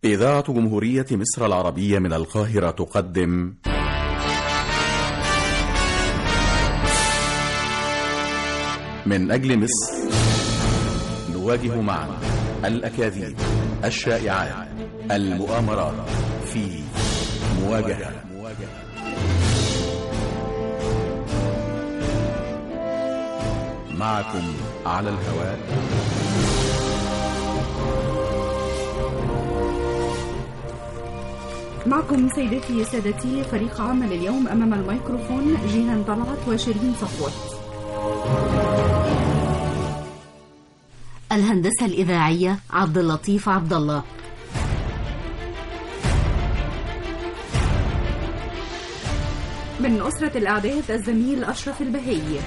إذاعة جمهورية مصر العربية من القاهرة تقدم من أجل مصر نواجه معا الأكاذيب الشائعات المؤامرات في مواجهة معكم على الهواء معكم سيداتي سادتي فريق عمل اليوم أمام الميكروفون جيهان طلعت وشيرين صفوت الهندسة الإذاعية عبد اللطيف عبد الله من أسرة الإعداد الزميل أشرف البهي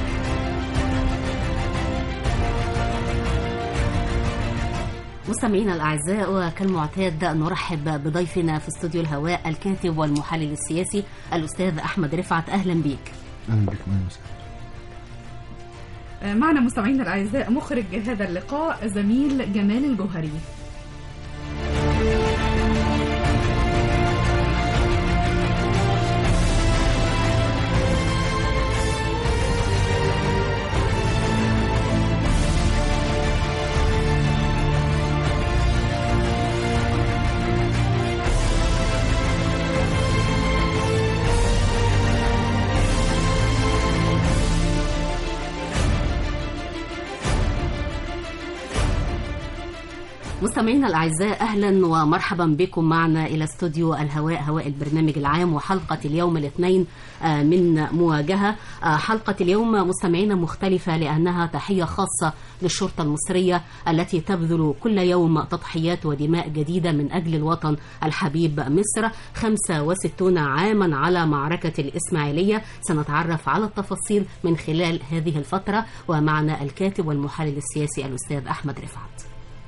مستمعينا الأعزاء وكالمعتاد نرحب بضيفنا في استوديو الهواء الكاتب والمحلل السياسي الأستاذ أحمد رفعت أهلا بك اهلا بك معنا معنا مستمعينا الأعزاء مخرج هذا اللقاء زميل جمال الجوهري مستمعينا الأعزاء أهلا ومرحبا بكم معنا إلى استوديو الهواء هواء البرنامج العام وحلقة اليوم الاثنين آه، من مواجهة آه، حلقة اليوم مستمعينا مختلفة لأنها تحية خاصة للشرطة المصرية التي تبذل كل يوم تضحيات ودماء جديدة من أجل الوطن الحبيب مصر 65 عاما على معركة الإسماعيلية سنتعرف على التفاصيل من خلال هذه الفترة ومعنا الكاتب والمحلل السياسي الأستاذ أحمد رفعت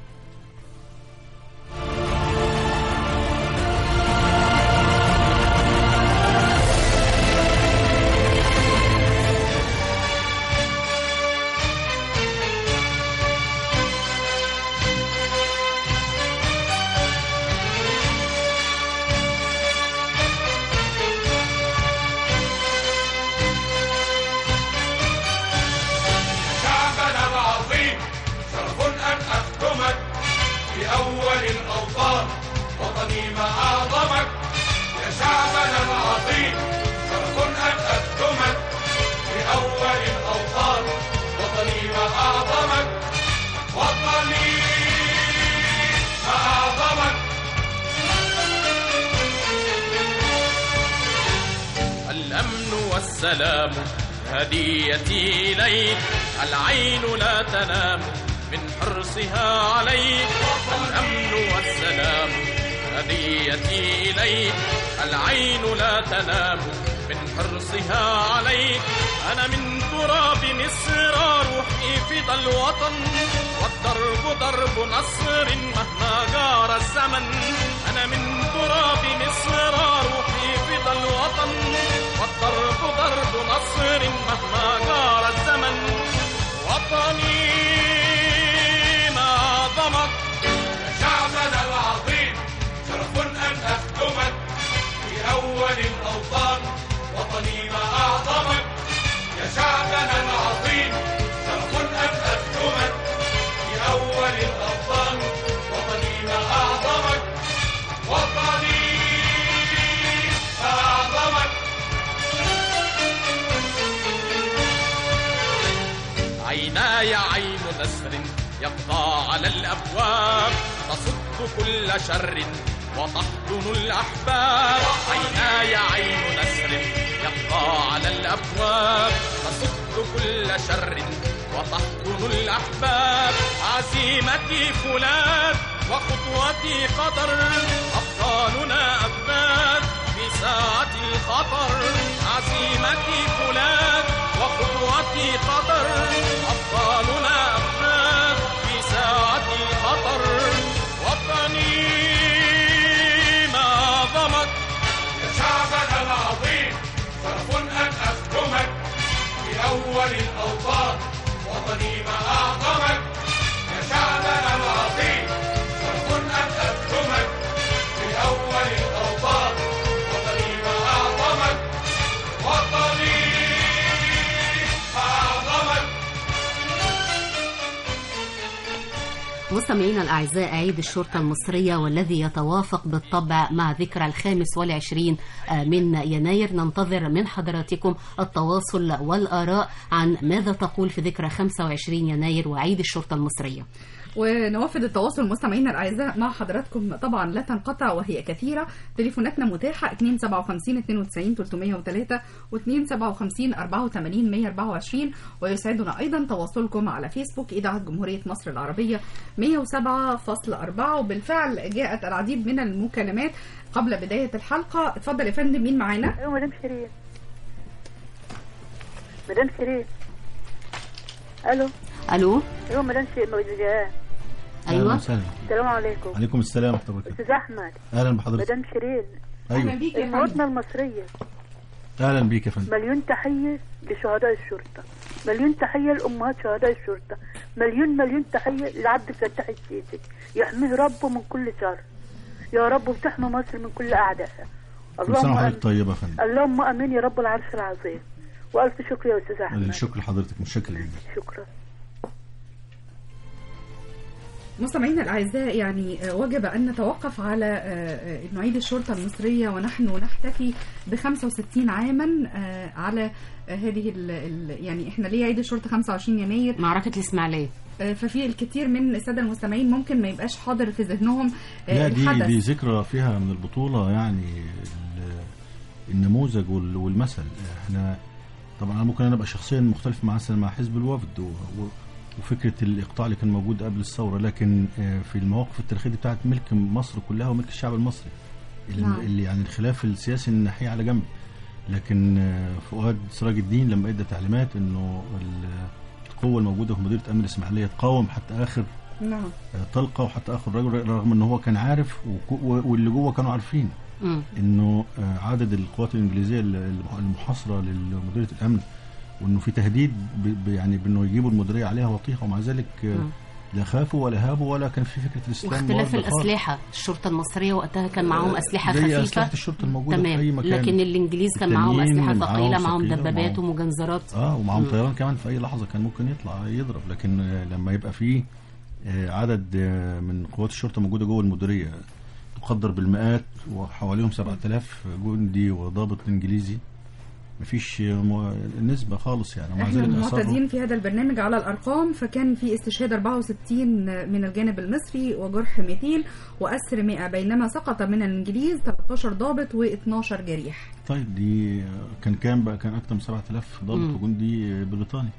شعبنا العظيم شرف أن أخدمك في أول الأوطان وطني ما أعظمك يا شعبنا العظيم شرف أن أخدمك في أول الأوطان وطني ما أعظمك وطني ما أعظمك الأمن والسلام هديتي إليك العين لا تنام من حرصها عليك الأمن والسلام هديتي إليك العين لا تنام من حرصها عليك أنا من تراب مصر روحي فدى الوطن والضرب ضرب نصر مهما جار الزمن أنا من تراب مصر روحي فدى الوطن والضرب ضرب نصر مهما جار الزمن وطني ما ضمك يا شعبنا العظيم شرف أن أخدمك في أول الأوطان وطني ما أعظمك يا شعبنا العظيم شرف أن أخدمك في أول الأوطان وطني ما أعظمك وطني ما أعظمك عيناي عين نسر يقضى على الأبواب تصد كل شر وتحضن الأحباب عيناي عين نسر يقضى على الأبواب تصد كل شر وتحضن الأحباب عزيمتي فولاذ وخطوتي قدر أبطالنا أبناد في ساعة الخطر عزيمتي فولاذ وخطوتي قدر أبطالنا أبناد في ساعة الخطر وطني ما ضمك يا شعبنا العظيم شرف أن أخدمك في أول الأوطان وطني ما أعظمك يا شعبنا العظيم شرف أن أخدمك مستمعينا الأعزاء عيد الشرطة المصرية والذي يتوافق بالطبع مع ذكرى الخامس والعشرين من يناير ننتظر من حضراتكم التواصل والآراء عن ماذا تقول في ذكرى 25 يناير وعيد الشرطة المصرية ونوافذ التواصل مستمعينا الاعزاء مع حضراتكم طبعا لا تنقطع وهي كثيره تليفوناتنا متاحه 257 92 303 و257 84 124 ويسعدنا ايضا تواصلكم على فيسبوك اذاعه جمهوريه مصر العربيه 107.4 وبالفعل جاءت العديد من المكالمات قبل بدايه الحلقه اتفضل يا فندم مين معانا ايوه مدام شيرين مدام شيرين الو ألو ايوه مدام شيرين موجودة اهلا أيوة وسهلا السلام عليكم عليكم السلام ورحمه الله وبركاته استاذ احمد اهلا بحضرتك مدام شيرين اهلا ايوه بيك يا فندم المواطنة المصرية اهلا بيك يا فندم مليون تحية لشهداء الشرطة مليون تحية لأمهات شهداء الشرطة مليون مليون تحية لعبد الفتاح السيسي يحميه ربه من كل شر يا رب وتحمي مصر من كل أعدائها كل سنه اللهم وحضرتك آمين. طيبه يا فندم اللهم امين يا رب العرش العظيم والف شكر يا استاذ احمد الشكر لحضرتك متشكر جدا شكرا مستمعينا الاعزاء يعني آه، وجب ان نتوقف على آه، آه، انه عيد الشرطه المصريه ونحن نحتفي ب 65 عاما آه، على آه، هذه ال ال يعني احنا ليه عيد الشرطه 25 يناير معركة الإسماعيلية آه، ففي الكثير من الساده المستمعين ممكن ما يبقاش حاضر في ذهنهم آه، لا دي الحدث دي ذكرى فيها من البطوله يعني ال- النموذج وال- والمثل احنا طبعا انا ممكن انا ابقى شخصيا مختلف مع مثلا مع حزب الوفد و- و- وفكره الاقطاع اللي كان موجود قبل الثوره لكن آه، في المواقف التاريخيه دي بتاعت ملك مصر كلها وملك الشعب المصري اللي, نعم. اللي يعني الخلاف السياسي الناحيه على جنب لكن آه، فؤاد سراج الدين لما ادى تعليمات انه ال- القوه الموجوده في مديريه امن الاسماعيليه تقاوم حتى اخر نعم طلقه وحتى اخر رجل رغم ان هو كان عارف وك- واللي جوه كانوا عارفين مم. انه آه، عدد القوات الانجليزيه الل- المحاصره لمديريه الامن وانه في تهديد ب- ب- يعني بانه يجيبوا المديريه عليها وطيحه ومع ذلك آه، مم. لا خافوا ولا هابوا ولا كان في فكره الاسلام واختلاف برضه خالص. الأسلحة الشرطة المصرية وقتها كان معاهم أسلحة زي خفيفة اسلحه الشرطه الموجوده في تمام اي مكان لكن الإنجليز كان معاهم التانيين أسلحة معاهم ثقيلة معاهم ثقيلة دبابات ومعاهم- ومجنزرات اه ومعاهم مم. طيران كمان في اي لحظه كان ممكن يطلع يضرب لكن آه، لما يبقى فيه آه، عدد آه، من قوات الشرطه موجوده جوه المديريه تقدر بالمئات وحواليهم 7000 جندي وضابط انجليزي مفيش آه، م- نسبه خالص يعني ومع احنا ذلك معتادين اصروا في هذا البرنامج على الارقام فكان في استشهاد 64 من الجانب المصري وجرح 200 واسر 100 بينما سقط من الانجليز 13 ضابط و12 جريح طيب دي آه، كان كام بقى كان اكتر من 7000 ضابط مم. وجندي آه، بريطاني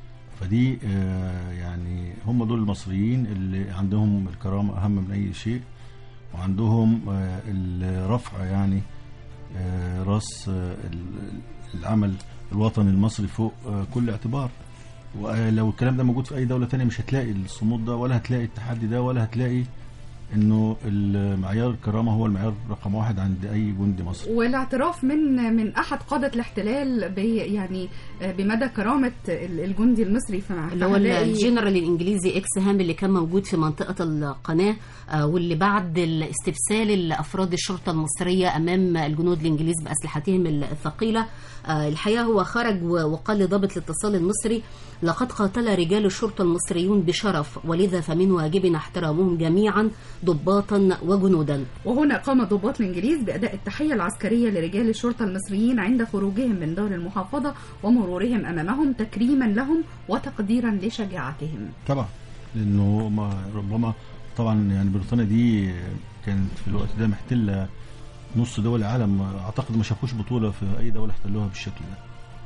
فدي آه، يعني هم دول المصريين اللي عندهم الكرامه اهم من اي شيء وعندهم آه، الرفع يعني آه، راس آه، ال- العمل الوطني المصري فوق آه، كل اعتبار ولو الكلام ده موجود في اي دوله تانية مش هتلاقي الصمود ده ولا هتلاقي التحدي ده ولا هتلاقي انه المعيار الكرامه هو المعيار رقم واحد عند اي جندي مصري والاعتراف من من احد قاده الاحتلال ب يعني بمدى كرامه الجندي المصري فمع اللي هو الجنرال الانجليزي اكس هام اللي كان موجود في منطقه القناه آه، واللي بعد الاستبسال الافراد الشرطه المصريه امام الجنود الانجليز باسلحتهم الثقيله آه، الحقيقه هو خرج و- وقال لضابط الاتصال المصري لقد قاتل رجال الشرطه المصريون بشرف ولذا فمن واجبنا احترامهم جميعا ضباطا وجنودا وهنا قام ضباط الانجليز باداء التحيه العسكريه لرجال الشرطه المصريين عند خروجهم من دار المحافظه ومرورهم امامهم تكريما لهم وتقديرا لشجاعتهم طبعا لانه ما ربما طبعا يعني بريطانيا دي كانت في الوقت ده محتله نص دول العالم اعتقد ما شافوش بطوله في اي دوله احتلوها بالشكل ده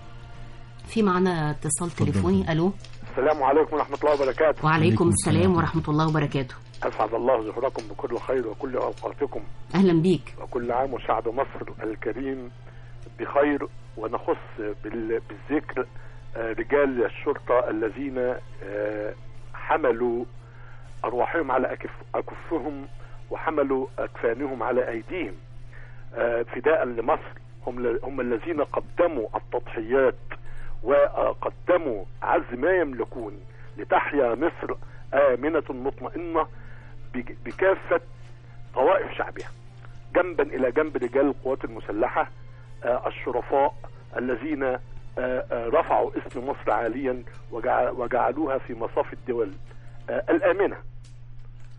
في معنا اتصال اتفضل. تليفوني الو السلام عليكم ورحمة الله وبركاته وعليكم عليكم السلام السلام. ورحمه الله وبركاته أسعد الله ظهوركم بكل خير وكل أوقاتكم اهلا بيك وكل عام وشعب مصر الكريم بخير ونخص بال- بالذكر آه، رجال الشرطة الذين آه، حملوا أرواحهم على أكف- أكفهم وحملوا أكفانهم على أيديهم آه، فداء لمصر هم ل- هم الذين قدموا التضحيات وقدموا أعز ما يملكون لتحيا مصر آمنة مطمئنة بج- بكافة طوائف شعبها جنبا إلى جنب رجال القوات المسلحة آه، الشرفاء الذين آه، آه، رفعوا اسم مصر عاليا وجع- وجعلوها في مصاف الدول آه، الآمنة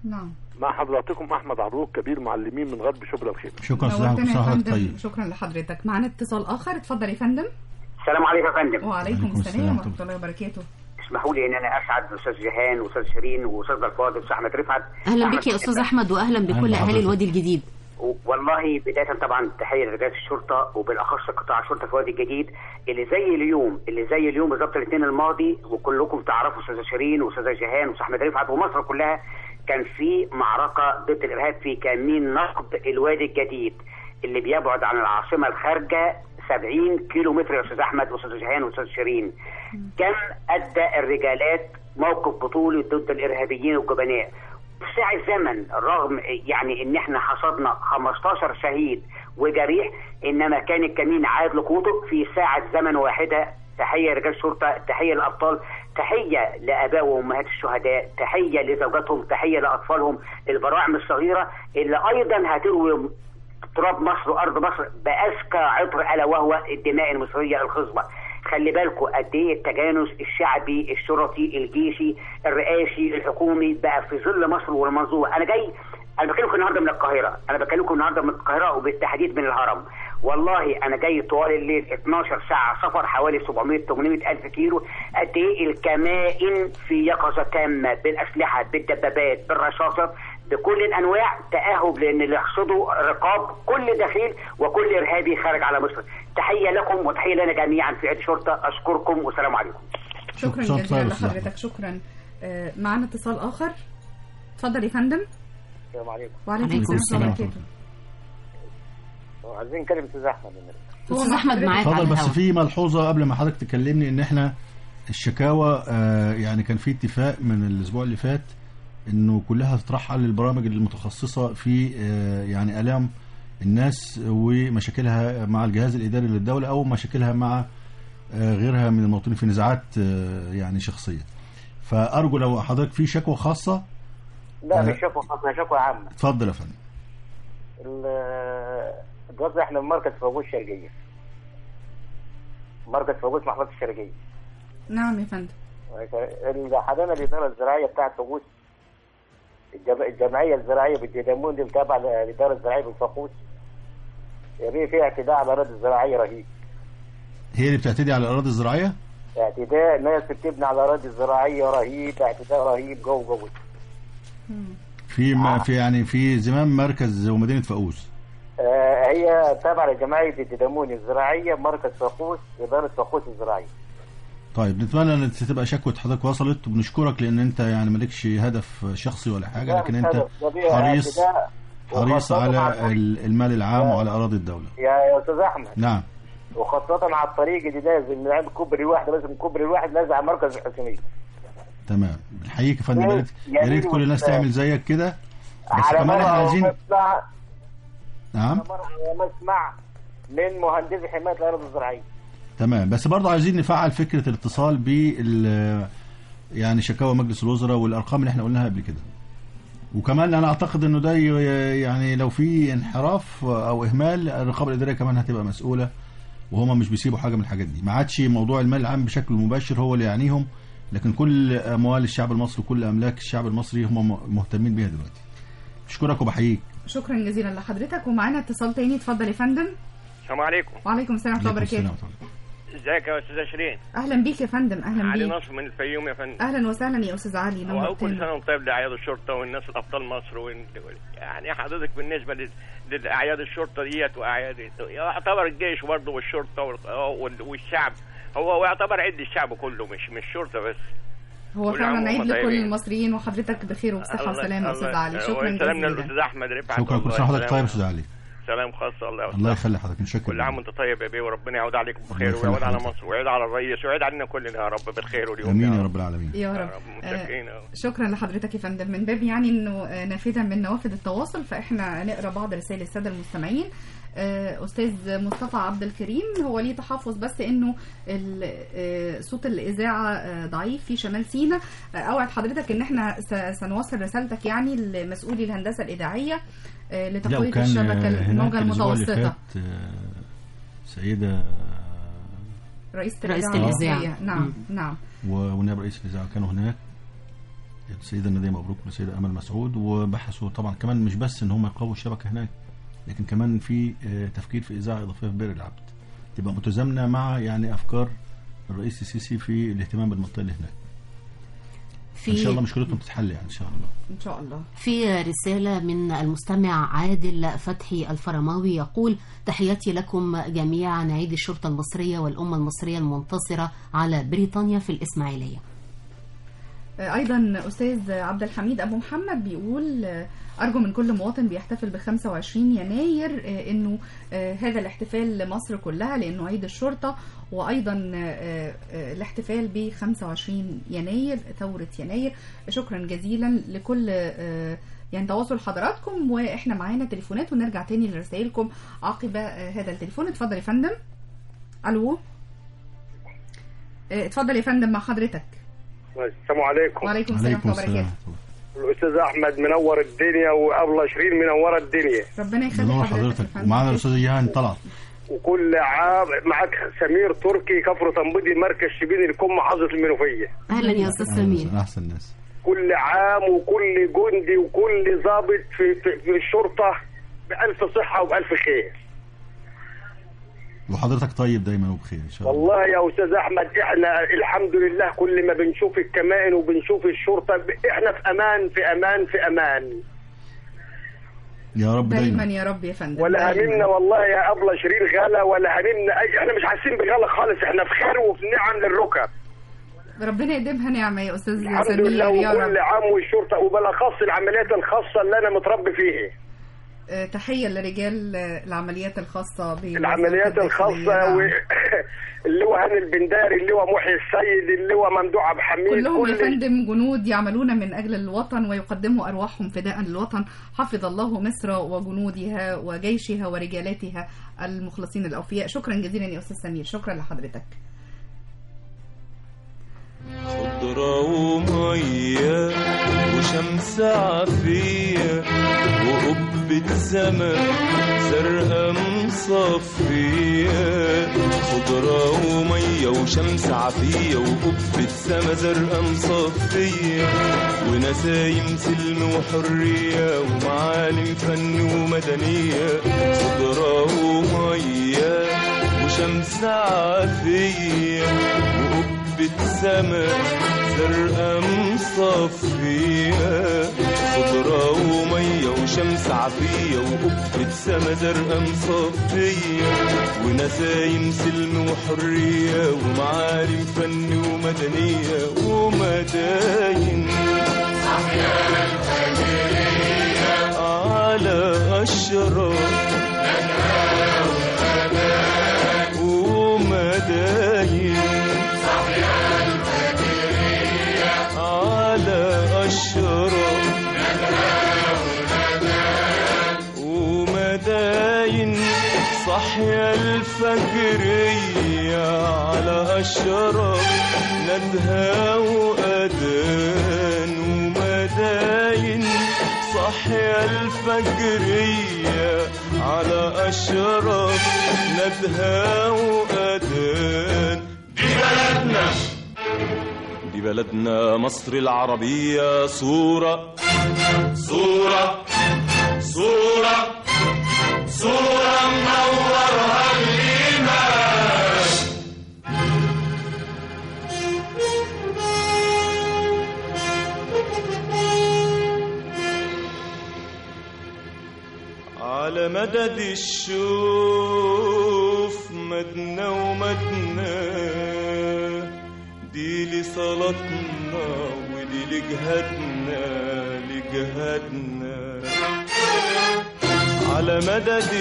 نعم مع حضراتكم احمد عروق كبير معلمين من غرب شبرا الخيمه شكرا استاذ احمد نورتنا كل يا سنه وحضرتك فندم طيب شكرا لحضرتك معانا اتصال اخر اتفضل يا فندم السلام عليكم يا فندم وعليكم وعليكم السلام السلام ورحمه الله وبركاته اسمحوا لي ان انا اسعد باستاذ جيهان واستاذ شيرين واستاذ الفاضل واستاذ احمد رفعت اهلا أحمد بك يا استاذ رفعت. احمد واهلا بكل أهلا اهالي بحضرتك. الوادي الجديد والله بدايه طبعا تحيه لرجال الشرطه وبالاخص قطاع الشرطه في الوادي الجديد اللي زي اليوم اللي زي اليوم بالظبط الاثنين الماضي وكلكم تعرفوا استاذ شيرين واستاذ جيهان واستاذ احمد رفعت ومصر كلها كان في معركه ضد الارهاب في كمين نقد الوادي الجديد اللي بيبعد عن العاصمه الخارجه 70 كيلو متر يا استاذ احمد واستاذ جيهان واستاذ شيرين كم ادى الرجالات موقف بطولي ضد الارهابيين والجبناء في ساعة زمن رغم يعني ان احنا حصدنا 15 شهيد وجريح انما كان الكمين عاد لقوته في ساعة زمن واحدة تحية لرجال الشرطة تحية للأبطال تحية لآباء وأمهات الشهداء تحية لزوجاتهم تحية لأطفالهم البراعم الصغيرة اللي أيضا هتروي تراب مصر وارض مصر باذكى عطر الا وهو الدماء المصريه الخصبه خلي بالكم قد ايه التجانس الشعبي الشرطي الجيشي الرئاسي الحكومي بقى في ظل مصر والمنظومه انا جاي انا بكلمكم النهارده من القاهره انا بكلمكم النهارده من القاهره وبالتحديد من الهرم والله انا جاي طوال الليل 12 ساعه سفر حوالي 700 800 الف كيلو قد ايه الكمائن في يقظه تامه بالاسلحه بالدبابات بالرشاشات بكل الانواع تاهب لان اللي يحصدوا رقاب كل دخيل وكل ارهابي خارج على مصر تحيه لكم وتحيه لنا جميعا في عيد الشرطه اشكركم والسلام عليكم شكرا شكراً جزيلا طيب يا أستاذ لحضرتك شكرا آه، معانا اتصال اخر اتفضل يا فندم السلام عليكم وعليكم عليكم السلام ورحمه السلام. الله وبركاته عايزين نكلم استاذ احمد هو استاذ مع احمد حضرتك. معاك على اتفضل بس الهواء في ملحوظه قبل ما حضرتك تكلمني ان احنا الشكاوى آه، يعني كان في اتفاق من الاسبوع اللي فات انه كلها تترحل للبرامج المتخصصه في آه، يعني الام الناس ومشاكلها مع الجهاز الاداري للدوله او مشاكلها مع آه، غيرها من المواطنين في نزاعات آه، يعني شخصيه فارجو لو حضرتك في شكوى خاصه لا أه. مش شكوى خاصه شكوى عامه اتفضل يا فندم ال- دلوقتي احنا في مركز فاقوس الشرقيه مركز فاقوس محافظه الشرقيه نعم يا فندم اللي حضرنا الاداره الزراعيه بتاعت فاقوس الجم- الجمعيه الزراعيه بالديدامون دي متابعه للاداره الزراعيه بالفاقوس يعني فيها اعتداء على الاراضي الزراعيه رهيب هي اللي بتعتدي على الاراضي الزراعيه اعتداء ناس بتبني على اراضي زراعيه رهيب اعتداء رهيب جو جو في ما في يعني في زمام مركز ومدينه فاقوس آه هي تابعه لجمعيه الديدامون الزراعيه مركز فاقوس اداره فاقوس الزراعيه طيب نتمنى ان تبقى شكوى حضرتك وصلت وبنشكرك لان انت يعني مالكش هدف شخصي ولا حاجه لكن انت حريص حريص على ال- المال العام وعلى اراضي الدوله يا يا استاذ احمد نعم وخاصة على الطريق دي لازم نعمل كوبري واحد لازم كوبري واحد لازم على مركز الحسينية تمام بنحييك يا فندم يا ريت يا يا ريت ريت كل الناس وأنت- تعمل زيك كده بس على كمان احنا مرة عايزين مسمع نعم مرة مسمع من مهندسي حماية الأراضي الزراعية تمام بس برضه عايزين نفعل فكره الاتصال بال يعني شكاوى مجلس الوزراء والارقام اللي احنا قلناها قبل كده وكمان انا اعتقد انه ده ي- يعني لو في انحراف او اهمال الرقابه الاداريه كمان هتبقى مسؤوله وهما مش بيسيبوا حاجه من الحاجات دي ما عادش موضوع المال العام بشكل مباشر هو اللي يعنيهم لكن كل اموال الشعب المصري وكل املاك الشعب المصري هم م- مهتمين بيها دلوقتي اشكرك وبحييك شكرا جزيلا لحضرتك ومعانا اتصال تاني اتفضل يا فندم السلام عليكم وعليكم السلام ورحمه الله عليكم السلام وبركاته ورحمة الله. ازيك يا استاذه شيرين اهلا بيك يا فندم اهلا علي بيك نصر من الفيوم يا فندم اهلا وسهلا يا استاذ علي وكل سنه نورتنا وانت طيب لاعياد الشرطه والناس الابطال مصر وال... يعني حضرتك بالنسبه لل- لاعياد الشرطه ديت واعياد يعتبر الجيش برضه والشرطه وال- وال- والشعب هو يعتبر عيد الشعب كله مش مش شرطه بس هو كل فعلا عام عيد وهم لكل طيبين. المصريين وحضرتك بخير وبصحه الله- وسلامه يا استاذ الله- علي شكرا وسلامنا جزيلا للاستاذ احمد رفعت شكرا كل والله. سنه وحضرتك سلام- طيب يا استاذ علي سلام خاص الله الله يخلي حضرتك نشكر كل عام وانت طيب يا بيه وربنا يعود عليكم الله بخير يخلي ويعود على حضرتك. مصر ويعود على الرئيس ويعود علينا كلنا يا رب بالخير واليوم امين يا رب العالمين يا رب آه، متشكرين أوي. شكرا لحضرتك يا فندم من باب يعني انه آه، نافذه من نوافذ التواصل فاحنا نقرا بعض رسائل الساده المستمعين آه، استاذ مصطفى عبد الكريم هو ليه تحفظ بس انه ال- آه، صوت الاذاعه آه، ضعيف في شمال سيناء آه، اوعد حضرتك ان احنا س- سنوصل رسالتك يعني لمسؤولي الهندسه الاذاعيه آه، لا لتقويه وكان الشبكه هناك الموجه الاسبوع اللي المتوسطه فات آه، سيده رئيسه رئيسة الاذاعه الإذاعة. المصرية. نعم نعم و- ونائب رئيس الاذاعه كانوا هناك السيده ناديه مبروك والسيده امل مسعود وبحثوا طبعا كمان مش بس ان هم يقووا الشبكه هناك لكن كمان في آه، تفكير في اذاعه اضافيه في بئر العبد تبقى متزامنه مع يعني افكار الرئيس السيسي في الاهتمام بالمنطقه اللي هناك ان شاء الله في مشكلتهم تتحل يعني ان شاء الله ان شاء الله في رسالة من المستمع عادل فتحي الفرماوي يقول تحياتي لكم جميعا عيد الشرطة المصرية والأمة المصرية المنتصرة على بريطانيا في الإسماعيلية ايضا استاذ عبد الحميد ابو محمد بيقول آه، ارجو من كل مواطن بيحتفل ب 25 يناير آه، انه آه، هذا الاحتفال لمصر كلها لانه عيد الشرطه وايضا آه، آه، الاحتفال ب 25 يناير ثوره يناير شكرا جزيلا لكل آه، يعني تواصل حضراتكم واحنا معانا تليفونات ونرجع تاني لرسائلكم عقب آه، هذا التليفون اتفضل يا فندم الو آه، اتفضل يا فندم مع حضرتك السلام عليكم وعليكم السلام ورحمه الله وبركاته الاستاذ احمد منور الدنيا وابله شيرين منوره الدنيا ربنا يخلي منور حضرتك حضرتك يا فندم. ومعانا الاستاذ جيهان طلعت وكل عام معك سمير تركي كفر تنبيدي مركز شبين الكم محافظه المنوفيه أهلا يا أستاذ سمير أهلاً، احسن الناس كل عام وكل جندي وكل ضابط في, في, في الشرطه بألف صحه وبألف خير وحضرتك طيب دايما وبخير ان شاء الله والله يا استاذ احمد احنا الحمد لله كل ما بنشوف الكمائن وبنشوف الشرطه ب- احنا في امان في امان في امان يا رب دايما دايما يا رب يا فندم ولا دايماً. هممنا والله يا ابله شيرين غلا ولا هممنا اي احنا مش حاسين بغلا خالص احنا في خير وفي نعم للركب ربنا يديمها نعمه يا استاذ الحمد سمير لله يا وكل رب عام والشرطه وبالاخص العمليات الخاصه اللي انا متربي فيها آه، تحيه لرجال آه، العمليات الخاصه ب العمليات الخاصه و... اللواء هاني البنداري اللواء محيي السيد اللواء ممدوح عبد الحميد كلهم يا كل فندم جنود يعملون من اجل الوطن ويقدموا ارواحهم فداء للوطن حفظ الله مصر وجنودها وجيشها ورجالاتها المخلصين الاوفياء شكرا جزيلا يا استاذ سمير شكرا لحضرتك خضرة ومية وشمس عافية وقبة سما زرقاء مصفية خضرة ومية وشمس عافية وقبة سما زرقاء مصفية ونسايم سلم وحرية ومعالم فن ومدنية خضرة ومية وشمس عافية وقبة سما زرقاء مصفية خضرة ومية وشمس عافية وقبة سما زرقاء مصفية ونسايم سلم وحرية ومعالم فن ومدنية ومداين على أشرار ومداين على أشرار ومداين صحيا الفجرية على أشرار ندها وأذان ومداين صحيا الفجرية على أشرار ندها وأذان دي بلدنا دي بلدنا مصر العربية صورة صورة صورة صورة منورها الإيمان على مدد الشوف مدنا ومدنا دي لصلاتنا ودي لجهادنا لجهادنا على مدد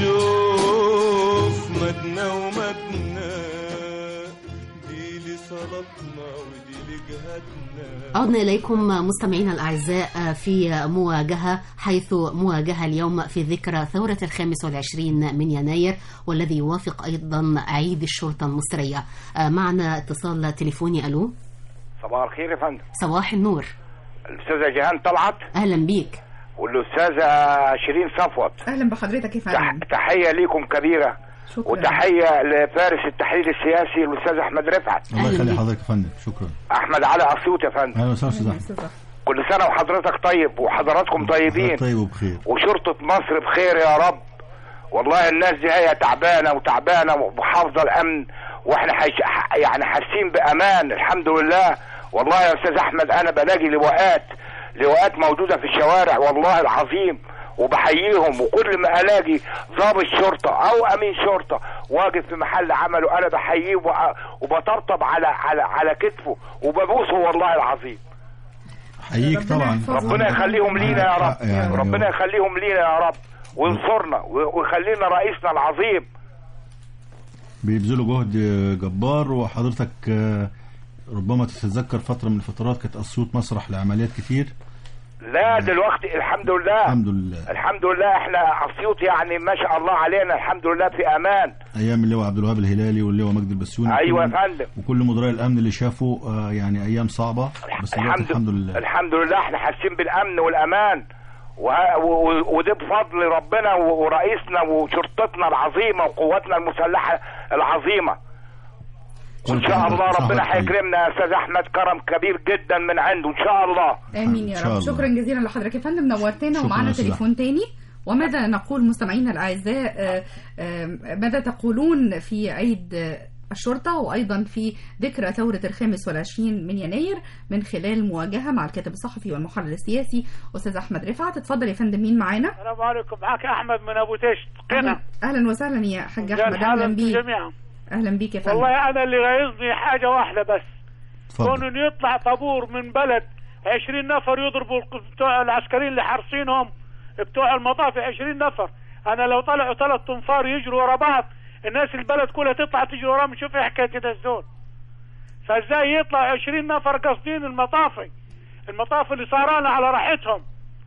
الشوف مدنا ومدنا دي لصلاتنا ودي لجهادنا عدنا إليكم مستمعينا الأعزاء في مواجهة حيث مواجهة اليوم في ذكرى ثورة الخامس والعشرين من يناير والذي يوافق أيضا عيد الشرطة المصرية معنا اتصال تليفوني ألو صباح الخير يا فندم صباح النور الاستاذه جيهان طلعت أهلا بيك والاستاذه شيرين صفوت اهلا بحضرتك يا فندم تحيه ليكم كبيره شكرا وتحيه لفارس التحليل السياسي الاستاذ احمد رفعت الله يخلي حضرتك يا فندم شكرا احمد علي اسيوط يا فندم اهلا وسهلا استاذ أهلا احمد أستاذ أحمد. كل سنه وحضرتك طيب وحضراتكم طيبين طيب وبخير وشرطه مصر بخير يا رب والله الناس دي هي تعبانه وتعبانه وحافظه الامن واحنا حيش... ح- يعني حاسين بامان الحمد لله والله يا استاذ احمد انا بلاقي لواءات لواءات موجوده في الشوارع والله العظيم وبحييهم وكل ما الاقي ضابط شرطه او امين شرطه واقف في محل عمله انا بحييه وب- وبطبطب على على على كتفه وببوسه والله العظيم حييك طبعا ربنا يخليهم لينا يا رب يعني ربنا يخليهم لينا يا رب وينصرنا و- ويخلينا رئيسنا العظيم بيبذلوا جهد جبار وحضرتك آه، ربما تتذكر فترة من الفترات كانت أسيوط مسرح لعمليات كتير لا دلوقتي الحمد لله الحمد لله الحمد لله احنا اسيوط يعني ما شاء الله علينا الحمد لله في امان أيام اللواء عبد الوهاب الهلالي واللواء مجدي البسيوني ايوه يا وكل- فندم وكل مدراء الأمن اللي شافوا آه، يعني أيام صعبة بس دلوقتي الحمد, الحمد لله الحمد لله احنا حاسين بالامن والامان وه- و- و- وده بفضل ربنا و- ورئيسنا وشرطتنا العظيمه وقواتنا المسلحه العظيمه وان شاء الله ربنا هيكرمنا يا استاذ احمد كرم كبير جدا من عنده ان شاء الله امين يا إن شاء رب الله. شكرا جزيلا لحضرتك يا فندم نورتنا شكراً ومعنا يا أستاذ تليفون تاني وماذا نقول مستمعينا الاعزاء آه، آه، ماذا تقولون في عيد آه، الشرطة وأيضا في ذكرى ثورة الخامس والعشرين من يناير من خلال مواجهة مع الكاتب الصحفي والمحلل السياسي أستاذ أحمد رفعت اتفضل يا فندم مين معانا السلام عليكم معك احمد من ابو تشت قنا أهلا وسهلا يا حاج قال أحمد حالا أهلا بيك جميعا أهلا بيك يا فندم والله انا اللي غيظني حاجه واحده بس اتفضل. كون إنه يطلع طابور من بلد 20 نفر يضربوا الق- بتوع العسكريين اللي حارسينهم بتوع المطافي 20 نفر انا لو طلعوا ثلاث تنفار يجروا ورا بعض الناس البلد كلها تطلع تجري وراهم شوف ايه حكايه ده الزول فازاي يطلع 20 نفر قاصدين المطافي المطافي اللي سهرانه على راحتهم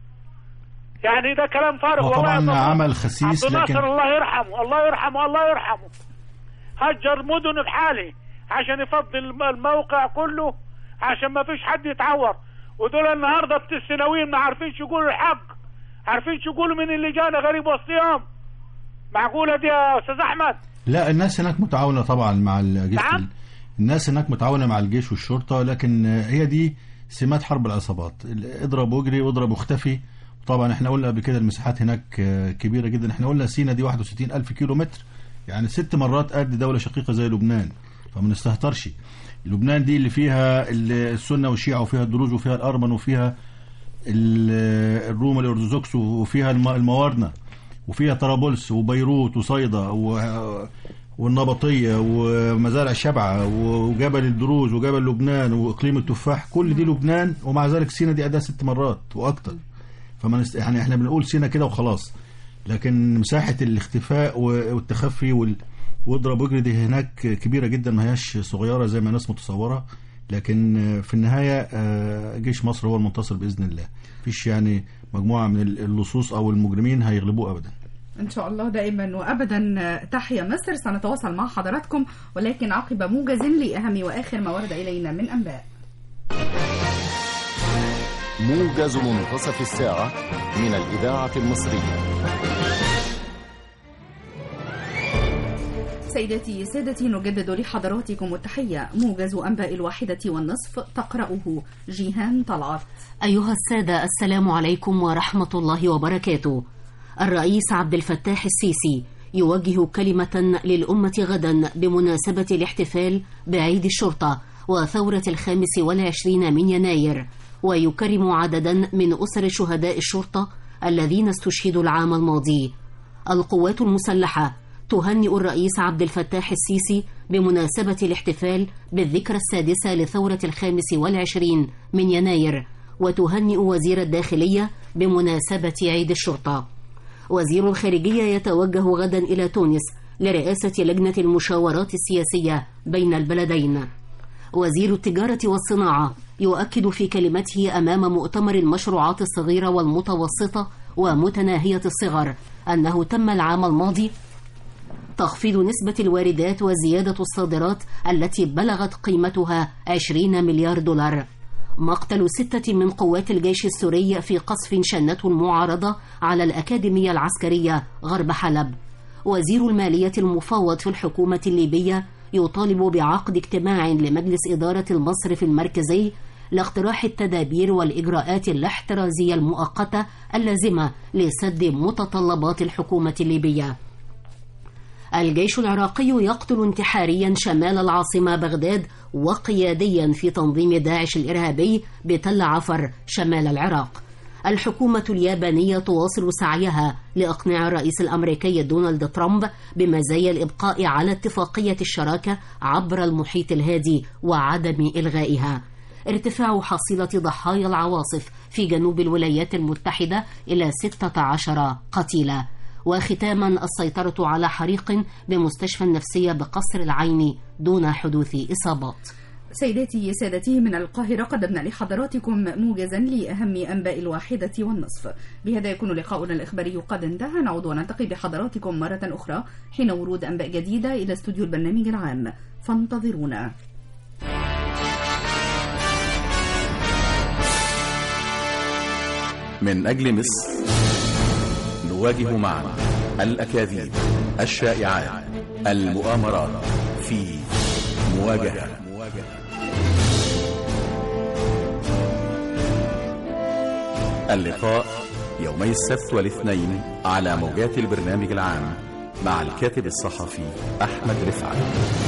يعني ده كلام فارغ هو والله طبعا يا طبعا. عمل خسيس عبد لكن الناصر الله يرحمه الله يرحمه الله يرحمه هجر مدن بحاله عشان يفضي الم- الموقع كله عشان ما فيش حد يتعور ودول النهارده بت- السناويين ما عارفين شو يقولوا الحق عارفين شو يقولوا من اللي جانا غريب وسطهم معقوله دي يا استاذ احمد لا الناس هناك متعاونة طبعا مع الجيش نعم. الناس هناك متعاونة مع الجيش والشرطة لكن آه، هي دي سمات حرب العصابات اضرب واجري واضرب واختفي طبعا احنا قلنا قبل كده المساحات هناك آه، كبيرة جدا احنا قلنا سينا دي 61 ألف كيلو متر يعني ست مرات قد دولة شقيقة زي لبنان فما نستهترش لبنان دي اللي فيها ال- السنة والشيعة وفيها الدروز وفيها الأرمن وفيها ال- الروم الأرثوذكس وفيها الم- الموارنة وفيها طرابلس وبيروت وصيدا و- والنبطية ومزارع شبعة وجبل الدروز وجبل لبنان وإقليم التفاح كل دي لبنان ومع ذلك سينا دي أداها ست مرات وأكتر فما نست... يعني احنا بنقول سينا كده وخلاص لكن مساحة الاختفاء و- والتخفي وال... واضرب واجري دي هناك كبيرة جدا ما هياش صغيرة زي ما الناس متصورة لكن آه، في النهاية آه، جيش مصر هو المنتصر بإذن الله مفيش يعني مجموعة من اللصوص أو المجرمين هيغلبوه أبدا إن شاء الله دائما وأبدا تحيا مصر سنتواصل مع حضراتكم ولكن عقب موجز لأهم وآخر ما ورد إلينا من أنباء موجز منتصف الساعة من الإذاعة المصرية سيداتي سادتي نجدد لحضراتكم التحية موجز أنباء الواحدة والنصف تقرأه جيهان طلعت أيها السادة السلام عليكم ورحمة الله وبركاته الرئيس عبد الفتاح السيسي يوجه كلمة للأمة غدا بمناسبة الاحتفال بعيد الشرطة وثورة الخامس والعشرين من يناير ويكرم عددا من أسر شهداء الشرطة الذين استشهدوا العام الماضي القوات المسلحة تهنئ الرئيس عبد الفتاح السيسي بمناسبة الاحتفال بالذكرى السادسة لثورة الخامس والعشرين من يناير وتهنئ وزير الداخلية بمناسبة عيد الشرطة وزير الخارجية يتوجه غدا إلى تونس لرئاسة لجنة المشاورات السياسية بين البلدين وزير التجارة والصناعة يؤكد في كلمته أمام مؤتمر المشروعات الصغيرة والمتوسطة ومتناهية الصغر أنه تم العام الماضي تخفيض نسبة الواردات وزيادة الصادرات التي بلغت قيمتها 20 مليار دولار مقتل ستة من قوات الجيش السوري في قصف شنته المعارضة على الأكاديمية العسكرية غرب حلب وزير المالية المفوض في الحكومة الليبية يطالب بعقد اجتماع لمجلس إدارة المصرف المركزي لاقتراح التدابير والإجراءات الاحترازية المؤقتة اللازمة لسد متطلبات الحكومة الليبية الجيش العراقي يقتل انتحاريا شمال العاصمة بغداد وقياديا في تنظيم داعش الإرهابي بتل عفر شمال العراق الحكومة اليابانية تواصل سعيها لإقناع الرئيس الأمريكي دونالد ترامب بمزايا الإبقاء على اتفاقية الشراكة عبر المحيط الهادي وعدم إلغائها ارتفاع حصيلة ضحايا العواصف في جنوب الولايات المتحدة إلى 16 قتيلا وختاما السيطرة على حريق بمستشفى النفسية بقصر العين دون حدوث إصابات سيداتي سادتي من القاهرة قدمنا لحضراتكم موجزا لأهم أنباء الواحدة والنصف بهذا يكون لقاؤنا الإخباري قد انتهى نعود ونلتقي بحضراتكم مرة أخرى حين ورود أنباء جديدة إلى استوديو البرنامج العام فانتظرونا من أجل مصر نواجه معا الأكاذيب الشائعات المؤامرات في مواجهة اللقاء يومي السبت والاثنين على موجات البرنامج العام مع الكاتب الصحفي أحمد رفعت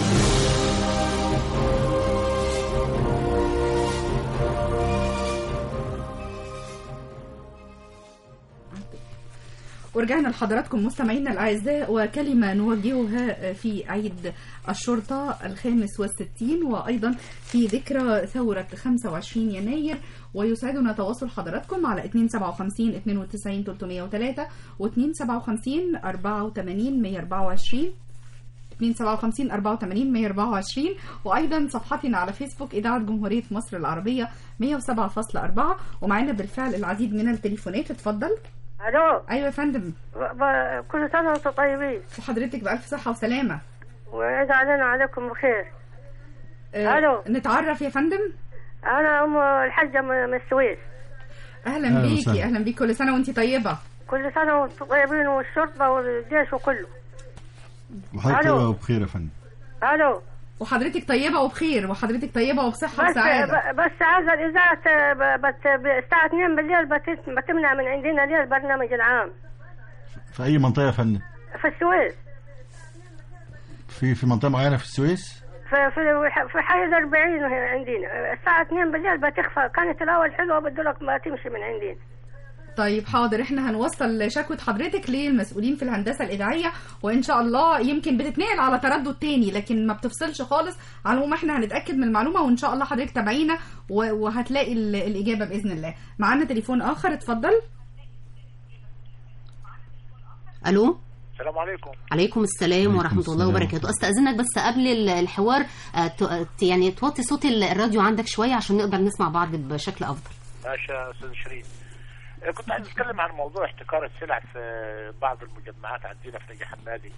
ورجعنا لحضراتكم مستمعينا الأعزاء وكلمة نوجهها في عيد الشرطة الخامس والستين وأيضا في ذكرى ثورة 25 يناير ويسعدنا تواصل حضراتكم على 257 92 303 و 257 84 124 257 84 124 وايضا صفحتنا على فيسبوك اذاعه جمهوريه مصر العربيه 107.4 ومعانا بالفعل العديد من التليفونات اتفضل الو ايوه يا فندم ب- ب- كل سنه وانتم طيبين وحضرتك بألف صحة وسلامة وعيد علينا وعليكم بخير آه، الو نتعرف يا فندم انا ام الحاجه من من السويس اهلا أهلا بيكي وسهلا. اهلا بيكي كل سنة وانت طيبة كل سنه وانتم طيبين والشرطه والجيش وكله وحضرتك ألو. طيبة وبخير يا فندم الو وحضرتك طيبة وبخير وحضرتك طيبة وبصحة بس وسعادة ب- بس عايزه الاذاعه ت- ب- بت- ب- الساعه 2 بالليل بت- بتمنع من عندنا ليه البرنامج العام في أي منطقة يا فندم في السويس في في منطقة معينة في السويس في في في حي الأربعين عندنا الساعة 2 بالليل بتخفى كانت الأول حلوة بدو لك ما تمشي من عندنا طيب حاضر احنا هنوصل شكوى حضرتك للمسؤولين في الهندسة الإذاعية وإن شاء الله يمكن بتتنقل على تردد تاني لكن ما بتفصلش خالص على العموم احنا هنتأكد من المعلومة وإن شاء الله حضرتك تابعينا و- وهتلاقي ال- الإجابة بإذن الله معانا تليفون آخر اتفضل ألو السلام عليكم عليكم السلام ورحمة الله السلام. وبركاته أستأذنك بس قبل ال- الحوار آه، ت- آه، يعني توطي صوت ال- الراديو عندك شوية عشان نقدر نسمع بعض بشكل أفضل ماشي يا استاذ شيرين آه، كنت عايز اتكلم عن موضوع احتكار السلع في بعض المجمعات عندنا في نجي حمادي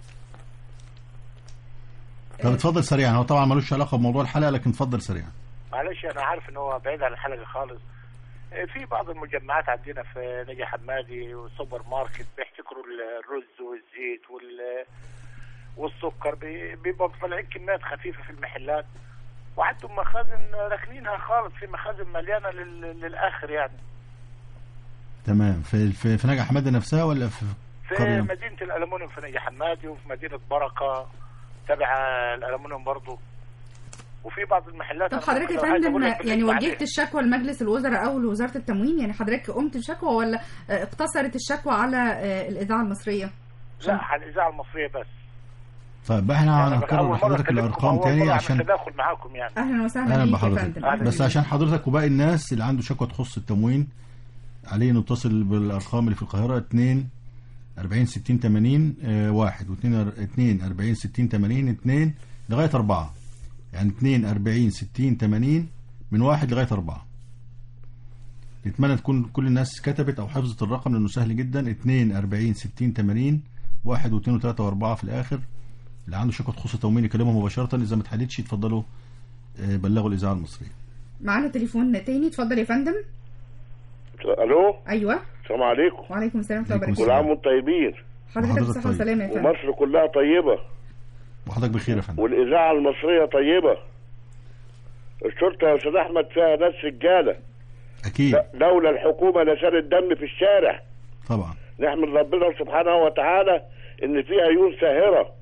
طب اتفضل سريعا هو طبعا ملوش علاقة بموضوع الحلقة لكن اتفضل سريعا معلش انا عارف ان هو بعيد عن الحلقه خالص آه، في بعض المجمعات عندنا في نجي حمادي والسوبر ماركت بيحتكروا الرز والزيت وال والسكر بي- بيبقوا مطلعين كميات خفيفه في المحلات وعندهم مخازن راكنينها خالص في مخازن مليانه لل... للاخر يعني تمام في في, في نجع حمادة نفسها ولا في في قرية مدينة الألمونيوم في نجي حمادي وفي مدينة بركة تبع الألمونيوم برضو وفي بعض المحلات طب أنا حضرتك يا ممكن لو عايز فندم أقول لك يعني بنكتب وجهت عليها. الشكوى لمجلس الوزراء او لوزاره التموين يعني حضرتك قمت بشكوى ولا آه، اقتصرت الشكوى على آه، الاذاعه المصريه لا على الإذاعة المصرية بس طيب احنا يعني أنا هنكرر أول مرة لحضرتك أكلمكم الارقام أول تاني مرة عشان أعمل تداخل معاكم يعني اهلا وسهلا اهلا بيك يا بحضرتك فندم بس عشان حضرتك وباقي الناس اللي عنده شكوى تخص التموين عليه نتصل بالارقام اللي في القاهره 2 40 60 80 آه، واحد و2 2 40 60 80 2 لغايه 4 يعني 2 40 60 80 من واحد لغايه 4 نتمنى تكون كل الناس كتبت او حفظت الرقم لانه سهل جدا 2 40 60 80 واحد واثنين وثلاثة واربعة في الاخر اللي عنده شكوى تخص التموين يكلمهم مباشرة اذا ما اتحلتش يتفضلوا آه، بلغوا الاذاعة المصرية معانا تليفون تاني اتفضل يا فندم الو ايوه السلام عليكم وعليكم السلام ورحمه الله عليكم كل وبركاته عام وانتم طيبين حضرتك وحضرتك بصحه طيب. وسلامه يا فندم ومصر كلها طيبه وحضرتك بخير يا فندم والاذاعه المصريه طيبه الشرطه يا استاذ احمد فيها ناس رجاله اكيد لولا الحكومه لسال الدم في الشارع طبعا نحمد ربنا سبحانه وتعالى ان فيها عيون ساهره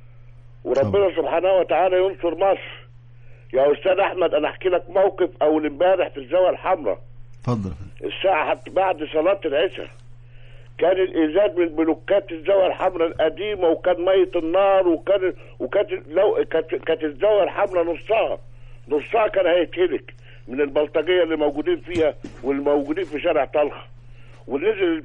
وربنا سبحانه وتعالى ينصر مصر يا استاذ احمد انا احكي لك موقف اول امبارح في الزاويه الحمراء اتفضل الساعه حتى بعد صلاه العشاء كان الازاز من بلوكات الزاويه الحمراء القديمه وكان ميه النار وكان وكانت لو كانت كانت الزاويه الحمراء نصها نصها كان هيتهلك من البلطجيه اللي موجودين فيها والموجودين في شارع طلخه ونزل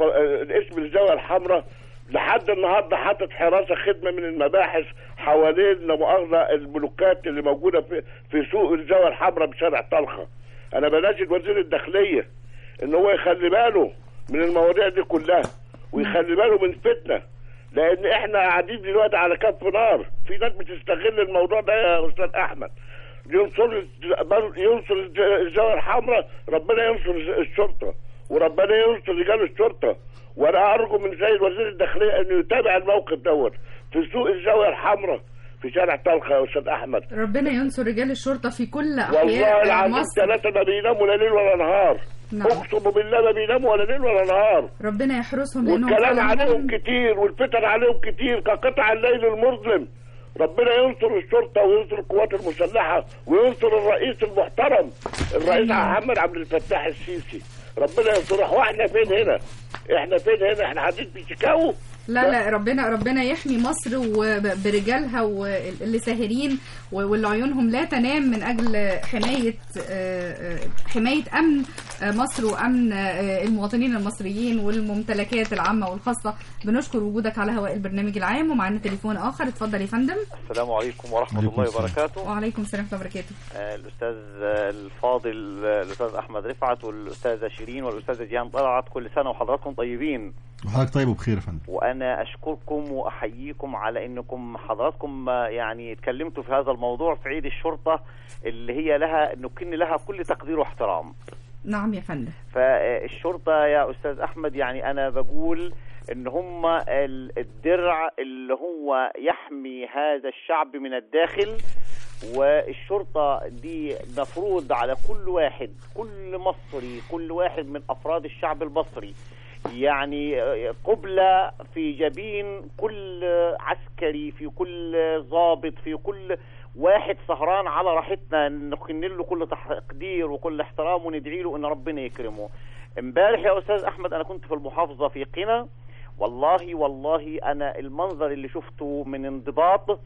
الاسم الزاويه الحمراء لحد النهارده حاطط حراسه خدمه من المباحث حوالين لا مؤاخذه البلوكات اللي موجوده في في سوق الزاويه الحمراء بشارع طلخه انا بناشد وزير الداخليه ان هو يخلي باله من المواضيع دي كلها ويخلي باله من فتنه لان احنا قاعدين دلوقتي على كف نار في ناس بتستغل الموضوع ده يا استاذ احمد ينصر ينصر الزاويه الحمراء ربنا ينصر الشرطه وربنا ينصر رجال الشرطه وانا ارجو من سيد وزير الداخليه انه يتابع الموقف دوت في سوق الزاويه الحمراء في شارع طلخه يا استاذ احمد ربنا ينصر رجال الشرطه في كل والله احياء العظيم مصر ثلاثه ما بيناموا لا ليل ولا نهار نعم. اقسم بالله ما بيناموا ولا ليل ولا نهار ربنا يحرسهم لانهم والكلام فعلاً عليهم كتير والفتن عليهم كتير كقطع الليل المظلم ربنا ينصر الشرطة وينصر القوات المسلحة وينصر الرئيس المحترم الرئيس محمد عبد الفتاح السيسي ربنا ينصره واحنا فين هنا احنا فين هنا احنا قاعدين في شيكاغو لا لا ربنا ربنا يحمي مصر وبرجالها واللي ساهرين واللي عيونهم لا تنام من اجل حمايه آه، آه، حمايه امن آه، مصر وامن آه، المواطنين المصريين والممتلكات العامه والخاصه بنشكر وجودك على هواء البرنامج العام ومعنا تليفون اخر اتفضل يا فندم السلام عليكم ورحمة عليكم الله السلام. وبركاته وعليكم السلام ورحمه الله وبركاته آه، الأستاذ آه، الفاضل آه، الأستاذ أحمد رفعت والأستاذة شيرين والأستاذة جيهان طلعت كل سنة وحضراتكم طيبين وحضرتك طيب وبخير يا فندم وأنا أشكركم وأحييكم على أنكم حضراتكم آه، يعني اتكلمتوا في هذا الموضوع في عيد الشرطة اللي هي لها نكن لها كل تقدير واحترام نعم يا فندم فالشرطة يا أستاذ أحمد يعني أنا بقول إن هم ال- الدرع اللي هو يحمي هذا الشعب من الداخل والشرطة دي مفروض على كل واحد كل مصري كل واحد من أفراد الشعب المصري يعني قبلة في جبين كل عسكري في كل ضابط في كل واحد سهران على راحتنا نكن له كل تقدير وكل احترام وندعي له ان ربنا يكرمه امبارح يا استاذ احمد انا كنت في المحافظه في قنا والله والله انا المنظر اللي شفته من انضباط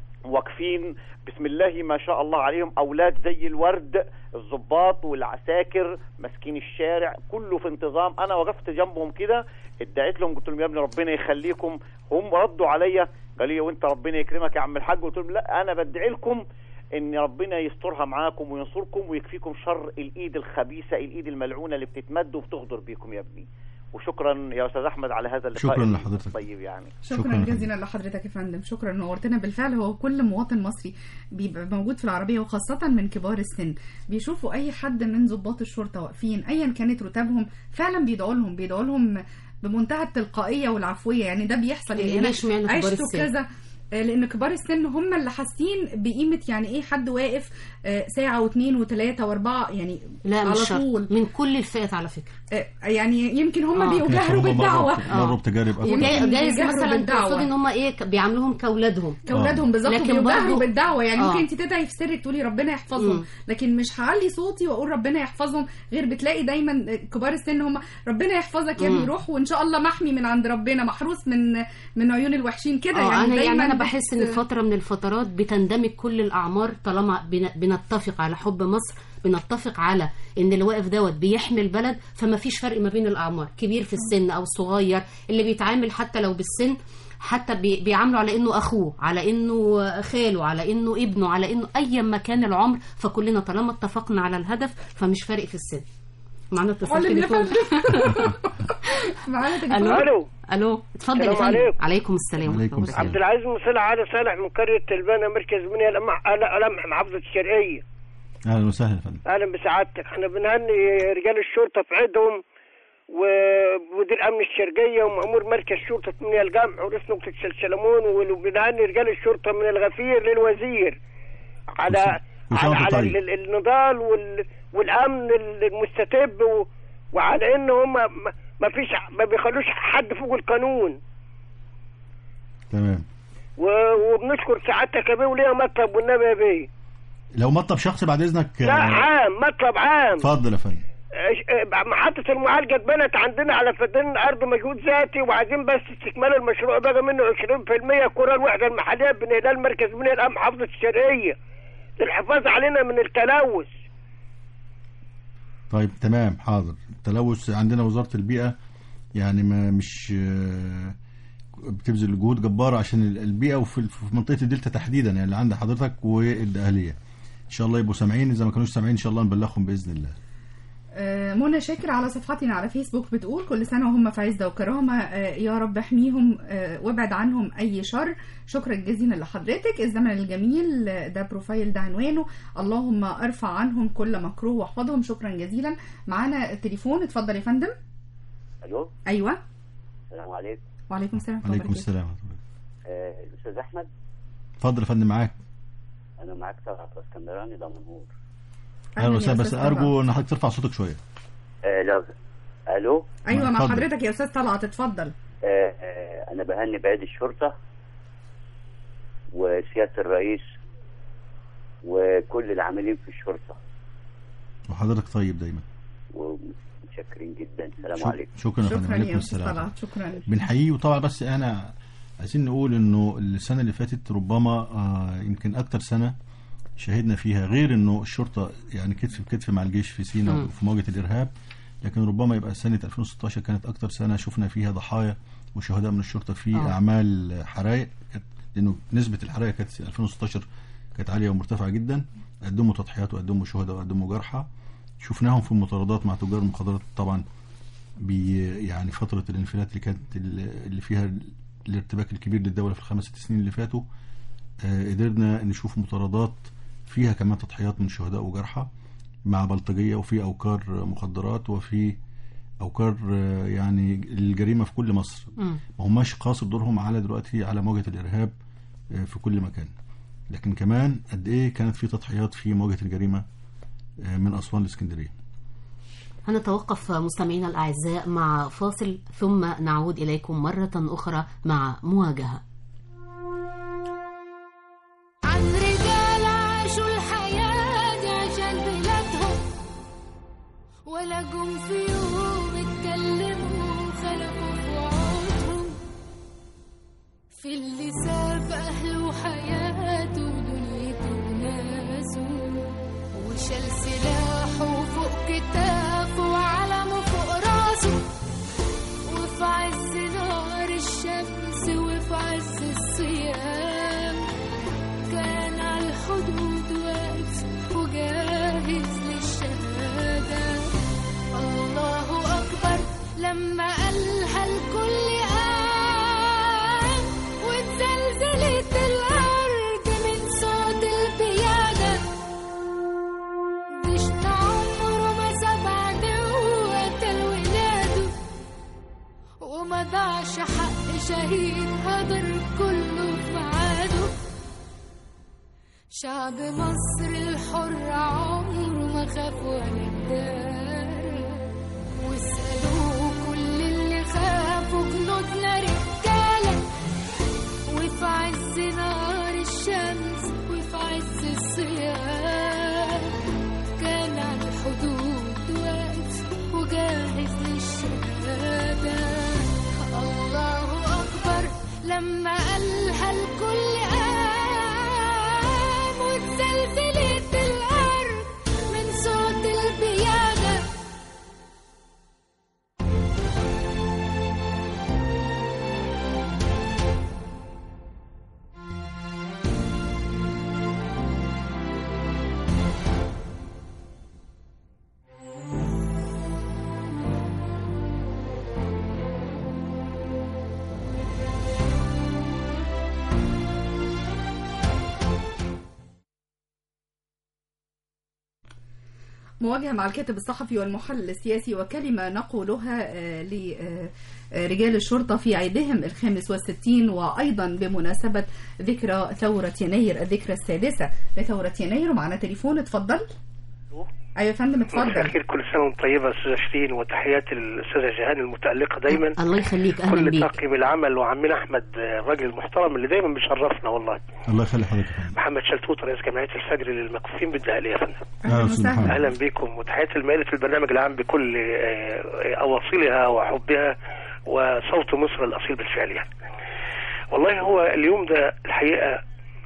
واقفين بسم الله ما شاء الله عليهم اولاد زي الورد الضباط والعساكر ماسكين الشارع كله في انتظام انا وقفت جنبهم كده ادعيت لهم قلت لهم يا ابني ربنا يخليكم هم ردوا عليا قالوا لي وانت ربنا يكرمك يا عم الحاج قلت لهم لا انا بدعي لكم ان ربنا يسترها معاكم وينصركم ويكفيكم شر الايد الخبيثه الايد الملعونه اللي بتتمد وبتغدر بيكم يا ابني وشكرا يا استاذ احمد على هذا اللقاء شكراً لحضرتك. طيب يعني شكرا جزيلا لحضرتك يا فندم شكرا نورتنا بالفعل هو كل مواطن مصري بيبقى موجود في العربيه وخاصه من كبار السن بيشوفوا اي حد من ضباط الشرطه واقفين ايا كانت رتبهم فعلا بيدعوا لهم بيدعوا لهم بمنتهى التلقائيه والعفويه يعني ده بيحصل يعني انا ليش معنى كبار عشته السن؟ كذا آه، لان كبار السن هم اللي حاسين بقيمه يعني ايه حد واقف آه، ساعه واثنين وثلاثه واربعه يعني لا على مش شرط طول من كل الفئات على فكره آه، يعني يمكن هم آه. بيجهروا بالدعوه مروا بتجارب أكتر. يمكن جايز بيجهروا مثلا بالدعوة. تقصدي ان هم ايه ك- بيعاملوهم كاولادهم كاولادهم بالظبط لكن بيجهروا برضو- بالدعوه يعني آه. ممكن انت تدعي في سرك تقولي ربنا يحفظهم مم. لكن مش هعلي صوتي واقول ربنا يحفظهم غير بتلاقي دايما كبار السن هم ربنا يحفظك يا ابني مم. روح وان شاء الله محمي من عند ربنا محروس من من عيون الوحشين كده آه يعني انا دايما يعني انا بت- بحس ان فتره من الفترات بتندمج كل الاعمار طالما بن- بنتفق على حب مصر بنتفق على ان اللي واقف دوت بيحمي البلد فما فيش فرق ما بين الاعمار كبير في السن او صغير اللي بيتعامل حتى لو بالسن حتى بي- بيعامله على انه اخوه على انه خاله على انه ابنه على انه ايا ما كان العمر فكلنا طالما اتفقنا على الهدف فمش فارق في السن معنا اتصال علم يا تليفون معانا تليفون الو الو الو اتفضل يا السلام فندم عليكم. عليكم السلام ورحمه الله وبركاته. عبد العزيز مصلح علي صالح من قرية تلبانة مركز بنية لمح لمح محافظة الشرقية اهلا وسهلا يا فندم اهلا بسعادتك احنا بنهني رجال الشرطة في عيدهم ومدير امن الشرقية ومأمور مركز شرطة منيا الجامع ورئيس نقطة شلشلمون وبنهني رجال الشرطة من الغفير للوزير على كل سنة على, وأنت على طيب. ال- ال- النضال وال والامن المستتب و... وعلى ان هم ما- ما فيش ما بيخلوش حد فوق القانون تمام و... وبنشكر سعادتك يا بيه وليا مطلب والنبي يا بيه لو مطلب شخصي بعد اذنك لا آه، عام مطلب عام اتفضل يا فندم إيش- إيه، محطة المعالجة اتبنت عندنا على فدان الأرض مجهود ذاتي وعايزين بس استكمال المشروع بقى منه 20% كرة الوحدة المحلية بنقلها المركز من الأم محافظة الشرقية للحفاظ علينا من التلوث طيب تمام حاضر التلوث عندنا وزارة البيئة يعني ما مش آه، بتبذل جهود جبارة عشان ال- البيئة وفي في منطقة الدلتا تحديدا يعني اللي عند حضرتك والأهلية إن شاء الله يبقوا سامعين إذا ما كانوش سامعين إن شاء الله نبلغهم بإذن الله آه، منى شاكر على صفحتنا على فيسبوك بتقول كل سنة وهم في عزة وكرامة آه، يا رب احميهم آه، وابعد عنهم أي شر شكرا جزيلا لحضرتك الزمن الجميل آه، ده بروفايل ده عنوانه اللهم ارفع عنهم كل مكروه واحفظهم شكرا جزيلا معانا التليفون اتفضل يا فندم الو أيوة السلام عليكم وعليكم السلام ورحمة الله عليكم وبركاته. السلام آه، الاستاذ احمد اتفضل يا فندم معاك انا معاك طلعت اسكندراني دمنهور أهلا وسهلا بس أرجو إن حضرتك ترفع صوتك شوية آه لو الو أيوة مع اتفضل. حضرتك يا أستاذ طلعت اتفضل آه آه انا بهني بعيد الشرطه وسياده الرئيس وكل العاملين في الشرطه وحضرتك طيب دايما ومتشكرين جدا السلام شك- عليكم شكرا يا فندم شكرا عليكم يا أستاذ السلام طلعت شكرا بنحييه وطبعا بس انا عايزين نقول انه السنه اللي فاتت ربما آه يمكن اكتر سنه شهدنا فيها غير انه الشرطه يعني كتف بكتف مع الجيش في سيناء مم. وفي مواجهه الارهاب لكن ربما يبقى سنه 2016 كانت اكتر سنه شفنا فيها ضحايا وشهداء من الشرطه في آه. اعمال حرائق كانت- لانه نسبه الحرائق كانت 2016 كانت عاليه ومرتفعه جدا قدموا تضحيات وقدموا شهداء وقدموا جرحى شفناهم في المطاردات مع تجار المخدرات طبعا بي يعني فترة الانفلات اللي كانت اللي فيها الارتباك الكبير للدولة في الخمس ست سنين اللي فاتوا آه، قدرنا نشوف مطاردات فيها كمان تضحيات من شهداء وجرحى مع بلطجية وفي أوكار مخدرات وفي أوكار آه، يعني الجريمة في كل مصر مم. ما هماش قاصر دورهم على دلوقتي على مواجهة الإرهاب آه، في كل مكان لكن كمان قد إيه كانت في تضحيات في مواجهة الجريمة آه، من أسوان لإسكندرية هنتوقف مستمعينا الأعزاء مع فاصل ثم نعود إليكم مرة أخرى مع مواجهة عن رجال عاشوا الحياة دي عشان بلادهم ولا جم في يوم اتكلموا خلقوا في وعودهم في اللي ساب أهله وحياته ودنيته وناسه وشال سلاحه فوق كتافه وعلمه فوق راسه وفي عز نار الشمس وفي عز الصيام كان على الحدود واقف وجاهز للشهادة الله أكبر لما قالها الكل قام واتزلزلت الأرض من صوت البيادة جيشنا عمره ما ساب عدو قتل ولاده وما ضاعش حق شهيد هدر كله في عاده شعب مصر الحر عمره ما خاف ولا ادار واسألوا كل اللي خافوا جنودنا رجالة وفي عز نار الشمس وفي عز الصيام كان على الحدود واقف وجاهز للشهادة الله أكبر لما قالها الكل قام واتزلزلت الأرض من صوت البيادة مواجهة مع الكاتب الصحفي والمحلل السياسي وكلمة نقولها لرجال الشرطة في عيدهم الخامس والستين وأيضا بمناسبة ذكرى ثورة يناير الذكرى السادسة لثورة يناير ومعنا تليفون اتفضل أيوة يا فندم مساء اتفضل الخير كل سنه وانت طيبه يا استاذه شيرين وتحياتي للاستاذه جيهان المتالقه دايما الله يخليك اهلا كل بيك طاقم العمل وعمنا احمد آه، الراجل المحترم اللي دايما بيشرفنا والله الله يخلي حضرتك يا فندم. محمد شلتوت رئيس جمعيه الفجر للمكفوفين بالدهاليه يا فندم أهلا أستاذ محمد. اهلا بكم وتحياتي المائله في البرنامج العام بكل آه، اواصلها وحبها وصوت مصر الاصيل بالفعل يعني والله هو اليوم ده الحقيقه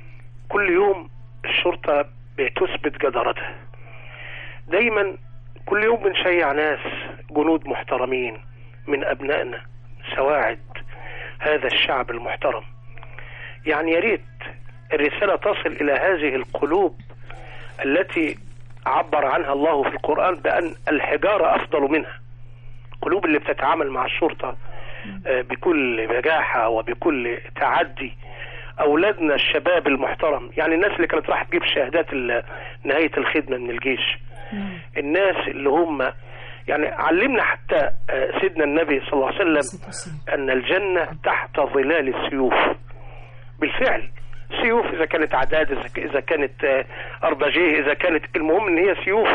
كل يوم الشرطه بتثبت جدارتها دايما كل يوم بنشيع ناس جنود محترمين من ابنائنا سواعد هذا الشعب المحترم يعني يا ريت الرساله تصل الى هذه القلوب التي عبر عنها الله في القران بان الحجاره افضل منها القلوب اللي بتتعامل مع الشرطه آه، بكل بجاحه وبكل تعدي اولادنا الشباب المحترم يعني الناس اللي كانت راح تجيب شهادات ال- نهايه الخدمه من الجيش الناس اللي هم يعني علمنا حتى آه، سيدنا النبي صلى الله عليه وسلم ان الجنه تحت ظلال السيوف بالفعل سيوف اذا كانت عداد اذا ك- اذا كانت آه، اربجيه اذا كانت المهم ان هي سيوف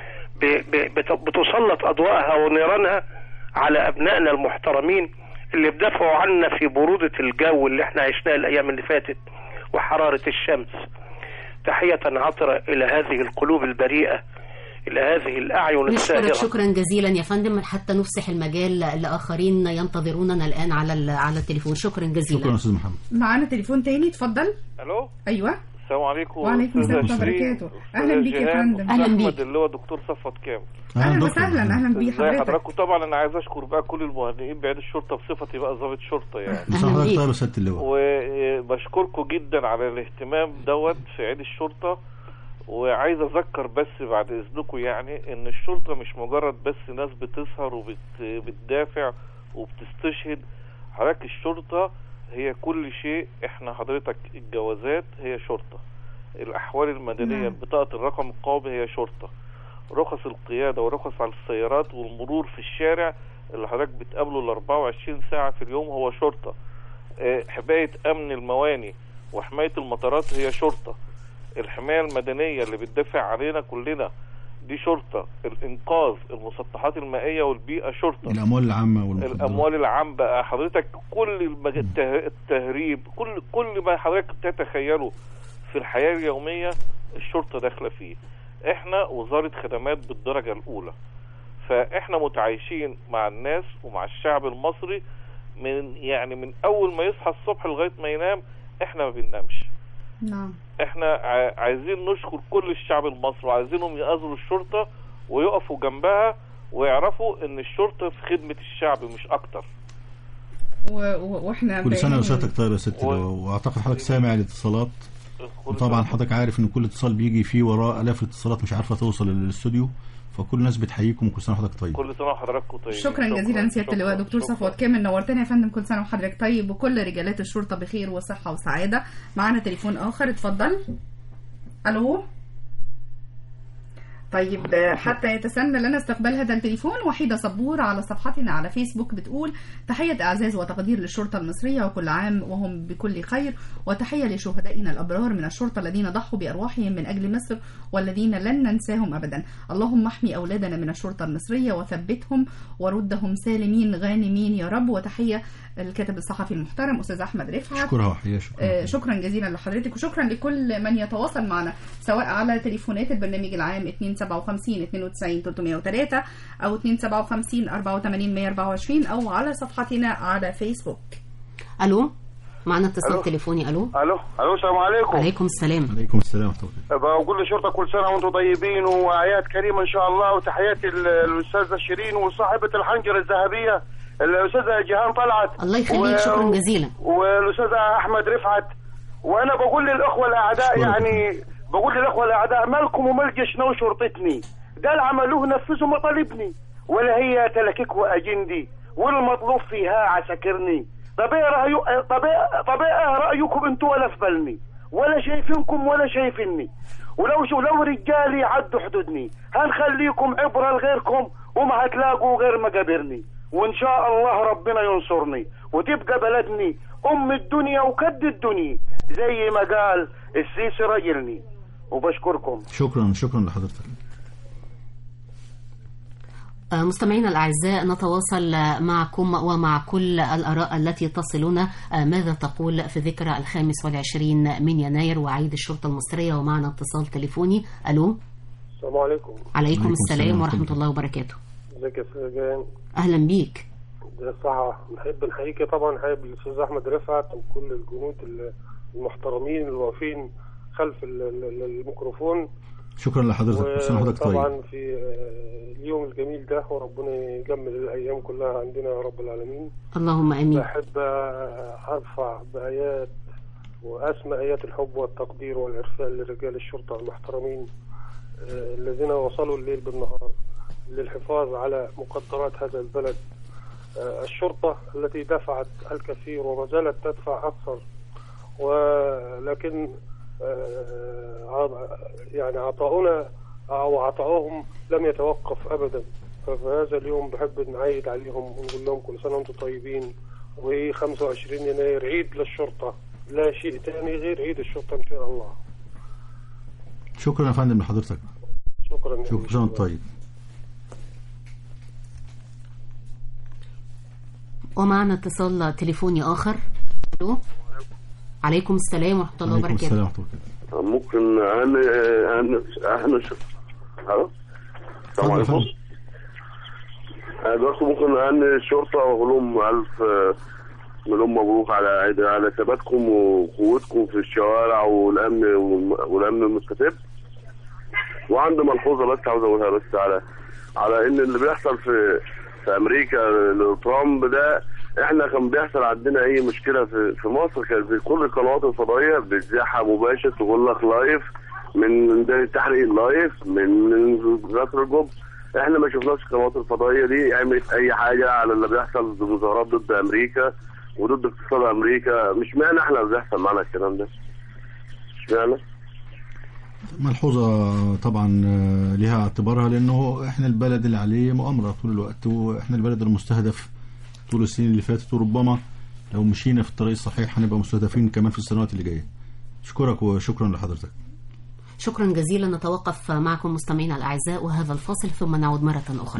ب- ب- بت- بتسلط اضواءها ونيرانها على ابنائنا المحترمين اللي بدافعوا عنا في برودة الجو اللي احنا عشناه الايام اللي فاتت وحرارة الشمس تحية عطرة الى هذه القلوب البريئة الى هذه الاعين نشكرك الساهرة شكرا جزيلا يا فندم حتى نفسح المجال لاخرين ينتظروننا الان على ال- على التليفون شكرا جزيلا شكرا استاذ محمد معانا تليفون تاني اتفضل الو أيوة السلام عليكم وعليكم أستاذة السلام ورحمة الله شيرين، وبركاته. أستاذة أهلا بيك يا جيهان، فندم. أستاذ أهلا بيك. أحمد اللي هو دكتور صفوت كامل أهلا وسهلا أهلا بيه ازي حضرتك حضرتك وطبعا انا عايز اشكر بقى كل المهنئين بعيد الشرطه بصفتي بقى ضابط شرطه يعني مساء حضرتك طيب يا سياده اللواء وبشكركم جدا على الاهتمام دوت في عيد الشرطه وعايز اذكر بس بعد اذنكم يعني ان الشرطه مش مجرد بس ناس بتسهر وبتدافع وبتستشهد حضرتك الشرطه هي كل شيء احنا حضرتك الجوازات هي شرطه الاحوال المدنيه نعم. بطاقه الرقم القومي هي شرطه رخص القياده ورخص على السيارات والمرور في الشارع اللي حضرتك بتقابله ال 24 ساعه في اليوم هو شرطه آه، حمايه امن المواني وحمايه المطارات هي شرطه الحمايه المدنيه اللي بتدافع علينا كلنا دي شرطه الانقاذ المسطحات المائيه والبيئه شرطه الاموال العامه والمخدرات الاموال العامه بقى حضرتك كل المج... الته... التهريب كل كل ما حضرتك تتخيله في الحياه اليوميه الشرطه داخله فيه احنا وزاره خدمات بالدرجه الاولى فاحنا متعايشين مع الناس ومع الشعب المصري من يعني من اول ما يصحى الصبح لغايه ما ينام احنا ما بننامش نعم احنا ع- عايزين نشكر كل الشعب المصري وعايزينهم يأذروا الشرطه ويقفوا جنبها ويعرفوا ان الشرطه في خدمه الشعب مش اكتر و... و... واحنا كل سنه باين- وسيادتك طيب يا ست اللواء واعتقد حضرتك سامع الاتصالات وطبعا حضرتك عارف ان كل اتصال بيجي فيه وراه الاف الاتصالات مش عارفه توصل للاستوديو فكل الناس بتحييكم وكل سنه وحضرتك طيب كل سنه وحضراتكم طيبين شكرا جزيلا سياده اللواء دكتور صفوت كامل نورتنا يا فندم كل سنه وحضرتك طيب وكل رجالات الشرطه بخير وصحه وسعاده معانا تليفون اخر اتفضل الو طيب آه، حتى يتسنى لنا استقبال هذا التليفون وحيدة صبور على صفحتنا على فيسبوك بتقول تحية إعزاز وتقدير للشرطة المصرية وكل عام وهم بكل خير وتحية لشهدائنا الأبرار من الشرطة الذين ضحوا بأرواحهم من أجل مصر والذين لن ننساهم أبدا اللهم احمي أولادنا من الشرطة المصرية وثبتهم وردهم سالمين غانمين يا رب وتحية الكاتب الصحفي المحترم أستاذ أحمد رفعت شكرا وحياه شكرا آه، شكرا جزيلا لحضرتك وشكرا لكل من يتواصل معنا سواء على تليفونات البرنامج العام 257 92 303 او 257 84 124 او على صفحتنا على فيسبوك الو معنا اتصال ألو. تليفوني الو الو الو السلام عليكم عليكم السلام عليكم السلام ورحمه الله بقول للشرطه كل سنه وانتم طيبين واعياد كريمه ان شاء الله وتحياتي ل- للاستاذه شيرين وصاحبه الحنجره الذهبيه الاستاذه جيهان طلعت الله يخليك شكرا جزيلا والاستاذ احمد رفعت وانا بقول للاخوه الاعداء يعني بقول للاخوه الاعداء مالكم ومال جيشنا وشرطتني ده اللي عملوه نفذوا مطالبني ولا هي تلكك واجندي والمطلوب فيها عسكرني طب ايه رايك طب إيه- طب ايه رايكم انتوا ولا في بالني ولا شايفينكم ولا شايفيني ولو شو لو رجالي عدوا حدودني هنخليكم عبرة لغيركم وما هتلاقوا غير مقابرني وان شاء الله ربنا ينصرني وتبقى بلدني ام الدنيا وكد الدنيا زي ما قال السيسي راجلني وبشكركم شكرا شكرا لحضرتك آه، مستمعينا الأعزاء نتواصل آه، معكم ومع كل الآراء التي تصلنا آه، ماذا تقول في ذكرى الخامس والعشرين من يناير وعيد الشرطة المصرية ومعنا اتصال تليفوني ألو السلام عليكم عليكم السلام ورحمة الله وبركاته ازيك يا سجان أهلا بيك ده صح نحب نحييك طبعا نحيي الاستاذ احمد رفعت وكل الجنود ال- المحترمين اللي واقفين خلف ال- ال- الميكروفون شكرا لحضرتك كل سنه وحضرتك طيب طبعا في آه، اليوم الجميل ده وربنا يجمل الايام كلها عندنا يا رب العالمين اللهم امين بحب آه، ارفع بايات واسمى ايات الحب والتقدير والعرفان لرجال الشرطه المحترمين آه، الذين وصلوا الليل بالنهار للحفاظ على مقدرات هذا البلد آه، الشرطه التي دفعت الكثير وما زالت تدفع اكثر ولكن آه، عط- يعني عطاؤنا او عطاؤهم لم يتوقف ابدا ففي هذا اليوم بحب نعيد عليهم ونقول لهم كل سنه وانتم طيبين و25 يناير عيد للشرطه لا شيء ثاني غير عيد الشرطه ان شاء الله شكرا يا فندم لحضرتك شكرا شكرا كل سنه وأنت طيب ومعنا اتصال تليفوني آخر ألو عليكم السلام ورحمة الله عليكم وبركاته السلام ورحمه الله ممكن انا انا احنا ش... الو السلام اتفضل يا عليكم فندم. أنا دلوقتي ممكن أهني الشرطة وأقول لهم ألف آه، مليون مبروك على عيد- على ثباتكم وقوتكم في الشوارع والأمن والم- والأمن المستتب وعندي ملحوظة بس عاوز أقولها بس على على إن اللي بيحصل في في أمريكا لترامب ده إحنا كان بيحصل عندنا أي مشكلة في في مصر كان في كل القنوات الفضائية بتذيعها مباشر تقول لك لايف من ده التحرير لايف من من ذكر الجب احنا ما شفناش القنوات الفضائيه دي عملت اي حاجه على اللي بيحصل مظاهرات ضد امريكا وضد اقتصاد امريكا مش معنى احنا اللي بيحصل معانا الكلام ده مش معنى ملحوظة طبعا آه، لها اعتبارها لأنه إحنا البلد اللي عليه مؤامرة طول الوقت وإحنا البلد المستهدف طول السنين اللي فاتت وربما لو مشينا في الطريق الصحيح هنبقى مستهدفين كمان في السنوات اللي جاية أشكرك وشكرا لحضرتك شكرا جزيلا نتوقف معكم مستمعينا الأعزاء وهذا الفاصل ثم نعود مرة أخرى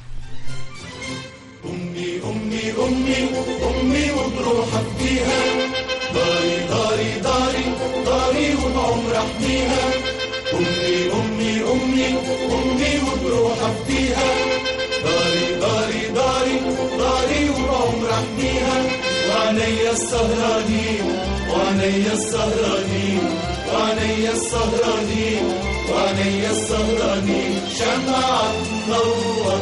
أمي أمي أمي أمي وبروح أفديها داري داري داري داري وبعمر أحميها أمي أمي أمي أمي وبروح أفديها داري داري داري داري وبعمر أحميها وعلي السهرانين وعلي السهرانين وعلي السهرانين وعلي السهرانين شمعة تنور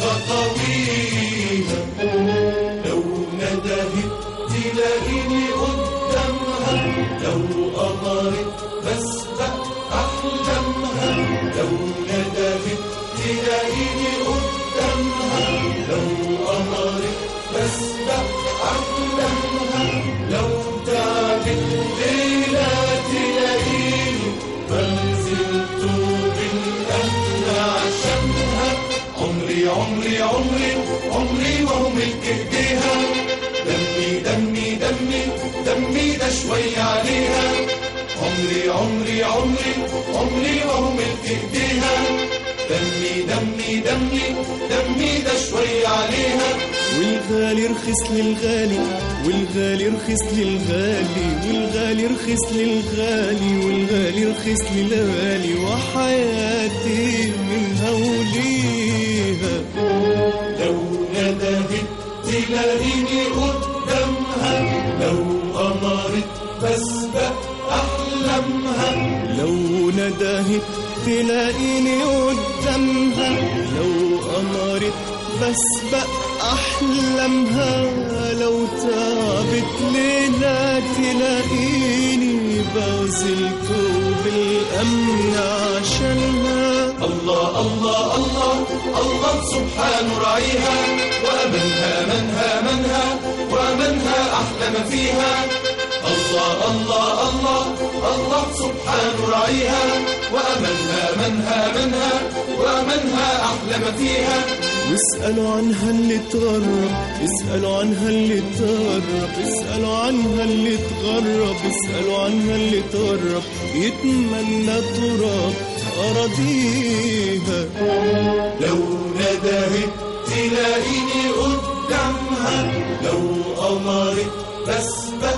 خطويها لو ندهت تلاقيني قدامها لو قمرت بسبق أحلامها لو ندهت تلاقيني قدامها لو قمرت بسبق أحلامها لو تعبت ليلة تلاقيني بنزل طوب الأهل عشانها عمري عمري عمري عمري ما هو ملك ايديها دمي دمي دمي دمي ده شوي عليها عمري عمري عمري عمري ما هو ملك ايديها دمي دمي دمي دمي ده شوي عليها والغالي رخص للغالي والغالي رخص للغالي والغالي رخص للغالي والغالي رخص للغالي وحياتي منها وليها لو ندهت تلاقيني قدامها لو قمرت بسبق أحلامها لو ندهت تلاقيني قدامها لو قمرت بسبق أحلامها لو تعبت ليلة تلاقيني بغزل طوب الأمن عشانها الله الله الله الله سبحانه راعيها وأمنها منها منها وأمنها أحلى ما فيها الله الله الله الله الله سبحانه راعيها وأمنها منها منها ومنها أحلى ما فيها واسألوا عنها اللي تغرب اسألوا عنها اللي تغرب اسألوا عنها اللي تغرب اسألوا عنها اللي تغرب يتمنى تراب أراضيها لو ندهت تلاقيني قدامها لو قمرت بسبق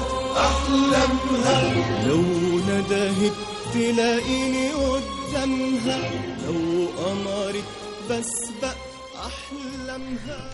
أحلامها لو ندهت تلاقيني قدامها لو قمرت بسبق أحلامها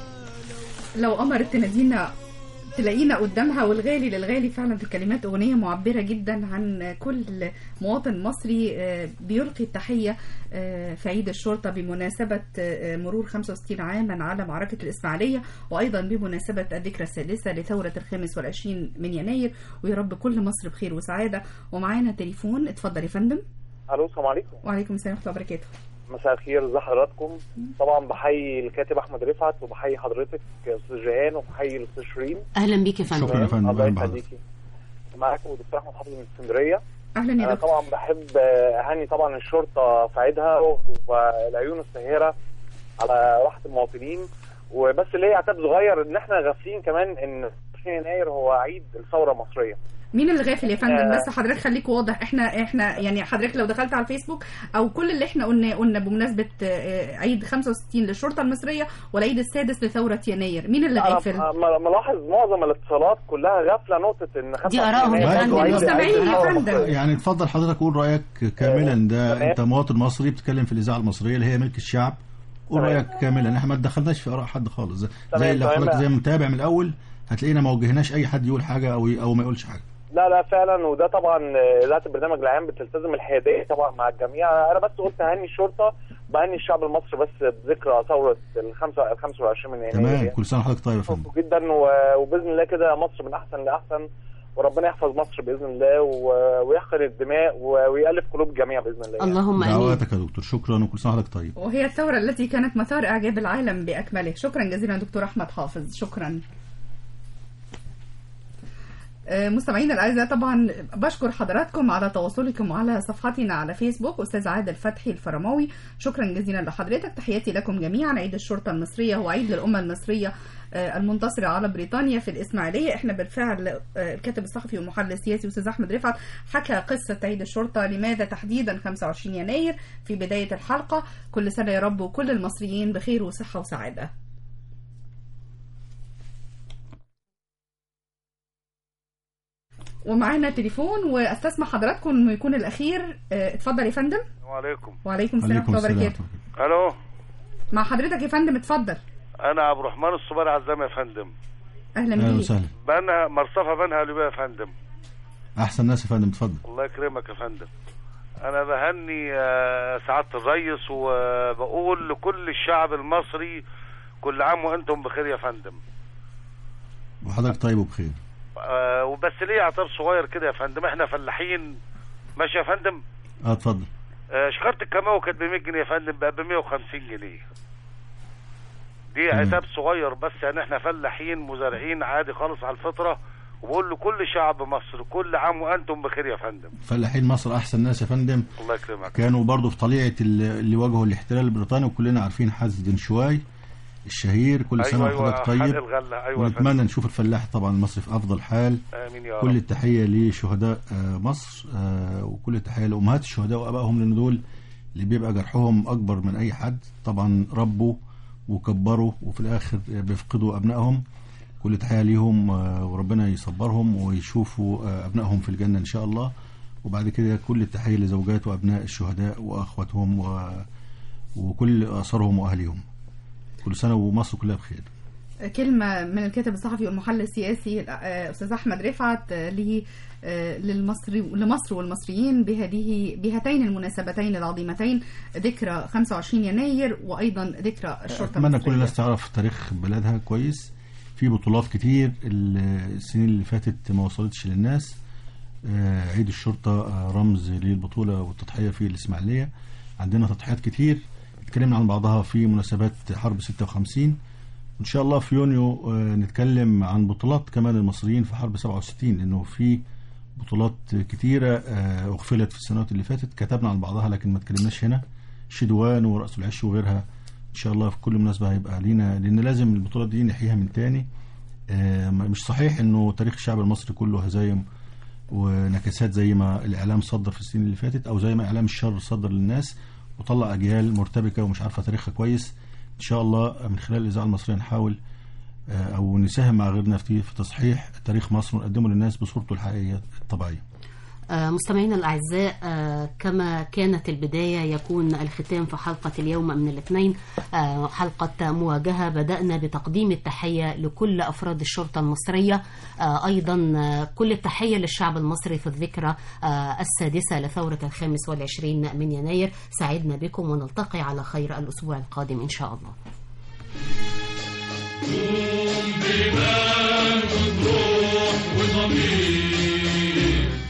لو قمرت تنادينا تلاقينا قدامها والغالي للغالي فعلا الكلمات أغنية معبرة جدا عن كل مواطن مصري آه، بيلقي التحية آه، في عيد الشرطة بمناسبة آه، مرور 65 عاما على معركة الإسماعيلية وأيضا بمناسبة الذكرى السادسة لثورة الخامس والعشرين من يناير ويا رب كل مصر بخير وسعادة ومعانا تليفون اتفضل يا فندم الو السلام عليكم وعليكم السلام ورحمة الله وبركاته مساء الخير ازي حضراتكم طبعا بحيي الكاتب احمد رفعت وبحيي حضرتك استاذ جيهان وبحيي الاستاذ شيرين اهلا بيك يا فندم شكرا يا فندم الله أهلا بحضرتك. يخليكي معاكم دكتور احمد حافظ من اسكندريه اهلا يا انا دكتور طبعا بحب اهني طبعا الشرطه في عيدها والعيون الساهره على راحه المواطنين وبس ليه عتاب صغير ان احنا غافلين كمان ان 20 يناير هو عيد الثوره المصريه مين اللي غافل يا فندم آه. بس حضرتك خليك واضح احنا احنا يعني حضرتك لو دخلت على الفيسبوك او كل اللي احنا قلنا قلنا بمناسبه آه، عيد 65 للشرطه المصريه والعيد السادس لثوره يناير مين اللي انا غافل م- ملاحظ معظم الاتصالات كلها غافله نقطه ان 25 آرائهم يا يناير فندم. هو عيد- المستمعين عيد يا الثورة فندم. المصرية. يعني اتفضل حضرتك قول رايك كاملا ده انت مواطن مصري بتتكلم في الاذاعه المصريه اللي هي ملك الشعب قول تمام. رايك كاملا احنا ما تدخلناش في اراء حد خالص زي- تمام، زي لو تمام. حضرتك زي ما متابع من الاول هتلاقينا ما وجهناش اي حد يقول حاجه او او ما يقولش حاجه لا لا فعلا وده طبعا اذاعه البرنامج العام بتلتزم الحياديه طبعا مع الجميع انا بس قلت اهني الشرطه بهني الشعب المصري بس بذكرى ثوره ال 25 من يناير تمام يعني. كل سنه وحضرتك طيب يا فندم جدا و- وباذن الله كده مصر من احسن لاحسن وربنا يحفظ مصر باذن الله و- ويحقن الدماء و- ويالف قلوب الجميع باذن الله يعني. اللهم آمين. دعواتك يا دكتور شكرا وكل سنه وحضرتك طيب وهي الثوره التي كانت مثار اعجاب العالم باكمله شكرا جزيلا دكتور احمد حافظ شكرا آه، مستمعينا الاعزاء طبعا بشكر حضراتكم على تواصلكم على صفحتنا على فيسبوك استاذ عادل فتحي الفرماوي شكرا جزيلا لحضرتك تحياتي لكم جميعا عيد الشرطه المصريه وعيد للامه المصريه آه، المنتصرة على بريطانيا في الإسماعيلية احنا بالفعل آه، الكاتب الصحفي والمحلل السياسي أستاذ أحمد رفعت حكى قصة عيد الشرطة لماذا تحديدا 25 يناير في بداية الحلقة كل سنة يا رب وكل المصريين بخير وصحة وسعادة ومعانا تليفون واستسمح حضراتكم انه يكون الاخير آه، اتفضل يا فندم وعليكم وعليكم السلام ورحمه الله وبركاته الو مع حضرتك يا فندم اتفضل انا عبد الرحمن الصباري عزام يا فندم اهلا اهلا بيك وسهلا بنها مرصفه بنها لبيه يا فندم احسن ناس يا فندم اتفضل الله يكرمك يا فندم انا بهني آه، سعاده الرئيس وبقول لكل الشعب المصري كل عام وانتم بخير يا فندم وحضرتك طيب وبخير آه، وبس ليه اعتراض صغير كده يا فندم احنا فلاحين ماشي يا فندم اه اتفضل آه، شكاره الكماوي كانت ب 100 جنيه يا فندم بقى ب 150 جنيه دي تمام. عتاب صغير بس يعني احنا فلاحين مزارعين عادي خالص على الفطره وبقول لكل شعب مصر كل عام وانتم بخير يا فندم فلاحين مصر احسن ناس يا فندم الله يكرمك كانوا برضو في طليعه اللي اللي واجهوا الاحتلال البريطاني وكلنا عارفين حز دنشواي الشهير كل سنه أيوة، وحضرتك أيوة، طيب حق الغلة، أيوة يا ونتمنى نشوف الفلاح طبعا المصري في افضل حال امين يا كل رب التحيه لشهداء آه، مصر آه، وكل التحيه لامهات الشهداء وابائهم لان دول اللي بيبقى جرحهم اكبر من اي حد طبعا ربوا وكبروا وفي الاخر بيفقدوا ابنائهم كل تحيه ليهم آه، وربنا يصبرهم ويشوفوا آه، ابنائهم في الجنه ان شاء الله وبعد كده كل التحيه لزوجات وابناء الشهداء واخواتهم و... وكل اسرهم واهليهم كل سنه ومصر كلها بخير كلمة من الكاتب الصحفي والمحلل السياسي آه، أستاذ أحمد رفعت آه، ل- آه، للمصري لمصر والمصريين بهذه بهاتين المناسبتين العظيمتين ذكرى 25 يناير وأيضا ذكرى الشرطة اتمنى كل المصرية. الناس تعرف تاريخ بلادها كويس في بطولات كتير ال- السنين اللي فاتت ما وصلتش للناس آه، عيد الشرطة آه، رمز للبطولة والتضحية في الإسماعيلية عندنا تضحيات كتير اتكلمنا عن بعضها في مناسبات حرب 56 إن شاء الله في يونيو آه، نتكلم عن بطولات كمان المصريين في حرب 67 لأنه في بطولات كتيرة آه، أغفلت في السنوات اللي فاتت كتبنا عن بعضها لكن ما اتكلمناش هنا شدوان ورأس العش وغيرها إن شاء الله في كل مناسبة هيبقى لينا لأن لازم البطولات دي نحييها من تاني آه، مش صحيح إنه تاريخ الشعب المصري كله هزايم ونكسات زي ما الإعلام صدر في السنين اللي فاتت أو زي ما إعلام الشر صدر للناس وطلع أجيال مرتبكة ومش عارفة تاريخها كويس إن شاء الله من خلال الإذاعة المصرية نحاول آه، أو نساهم مع غيرنا في في تصحيح تاريخ مصر ونقدمه للناس بصورته الحقيقية الطبيعية آه، مستمعينا الأعزاء آه، كما كانت البداية يكون الختام في حلقة اليوم من الاثنين آه، حلقة مواجهة بدأنا بتقديم التحية لكل أفراد الشرطة المصرية آه، أيضا آه، كل التحية للشعب المصري في الذكرى آه، السادسة لثورة الخامس والعشرين من يناير سعدنا بكم ونلتقي على خير الأسبوع القادم إن شاء الله بإيمان وبروح وضمير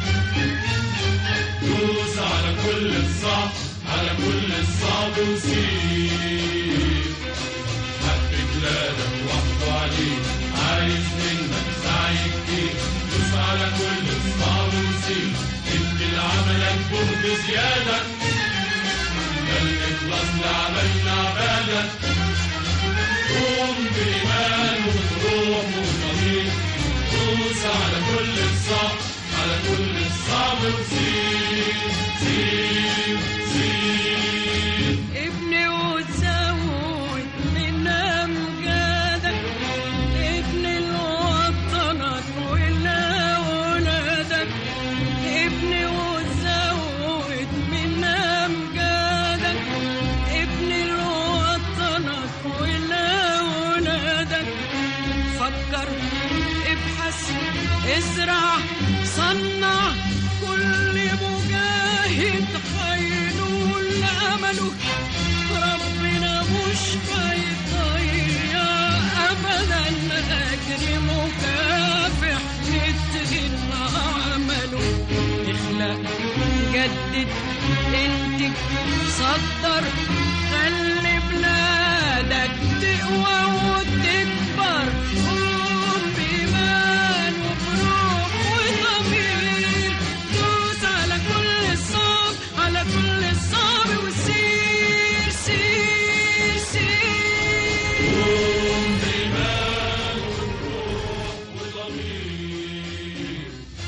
دوس على كل الصعب على كل الصعب وسير حق بلادك وحده عليك عايز منك سعي كتير دوس على كل الصعب وسير ادي لعملك جهد زيادة خلي اخلص لعملنا عبادك قوم بإيمان وبروح وضمير دوس على كل الصعب على كل الصعب وسير سير سير ابني وتزود من أمجادك ابني لوطنك ولأولادك ابني وتزود من أمجادك ابني لوطنك ولأولادك فكر ابحث ازرع صنع كل مجاهد هينول امله ربنا مش هيضيع ابدا اجر مكافح مثل عمله اخلق جدد انتج صدر خلي بلادك تقوى وتكبر قوم بإيمان وبروح وضمير دوس على كل الصعب على كل الصعب وسير سير سير قوم بإيمان وبروح وضمير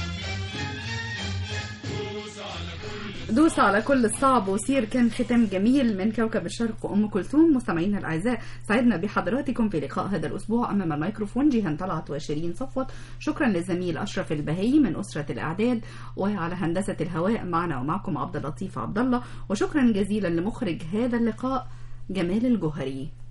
دوس على كل دوس على كل الصعب وسير كان ختام جميل من كوكب الشرق أم كلثوم مستمعينا الأعزاء سعدنا بحضراتكم في لقاء هذا الأسبوع أمام الميكروفون جيهان طلعت وشيرين صفوت شكرا للزميل أشرف البهي من أسرة الإعداد وعلى هندسة الهواء معنا ومعكم عبد اللطيف عبد الله وشكرا جزيلا لمخرج هذا اللقاء جمال الجوهري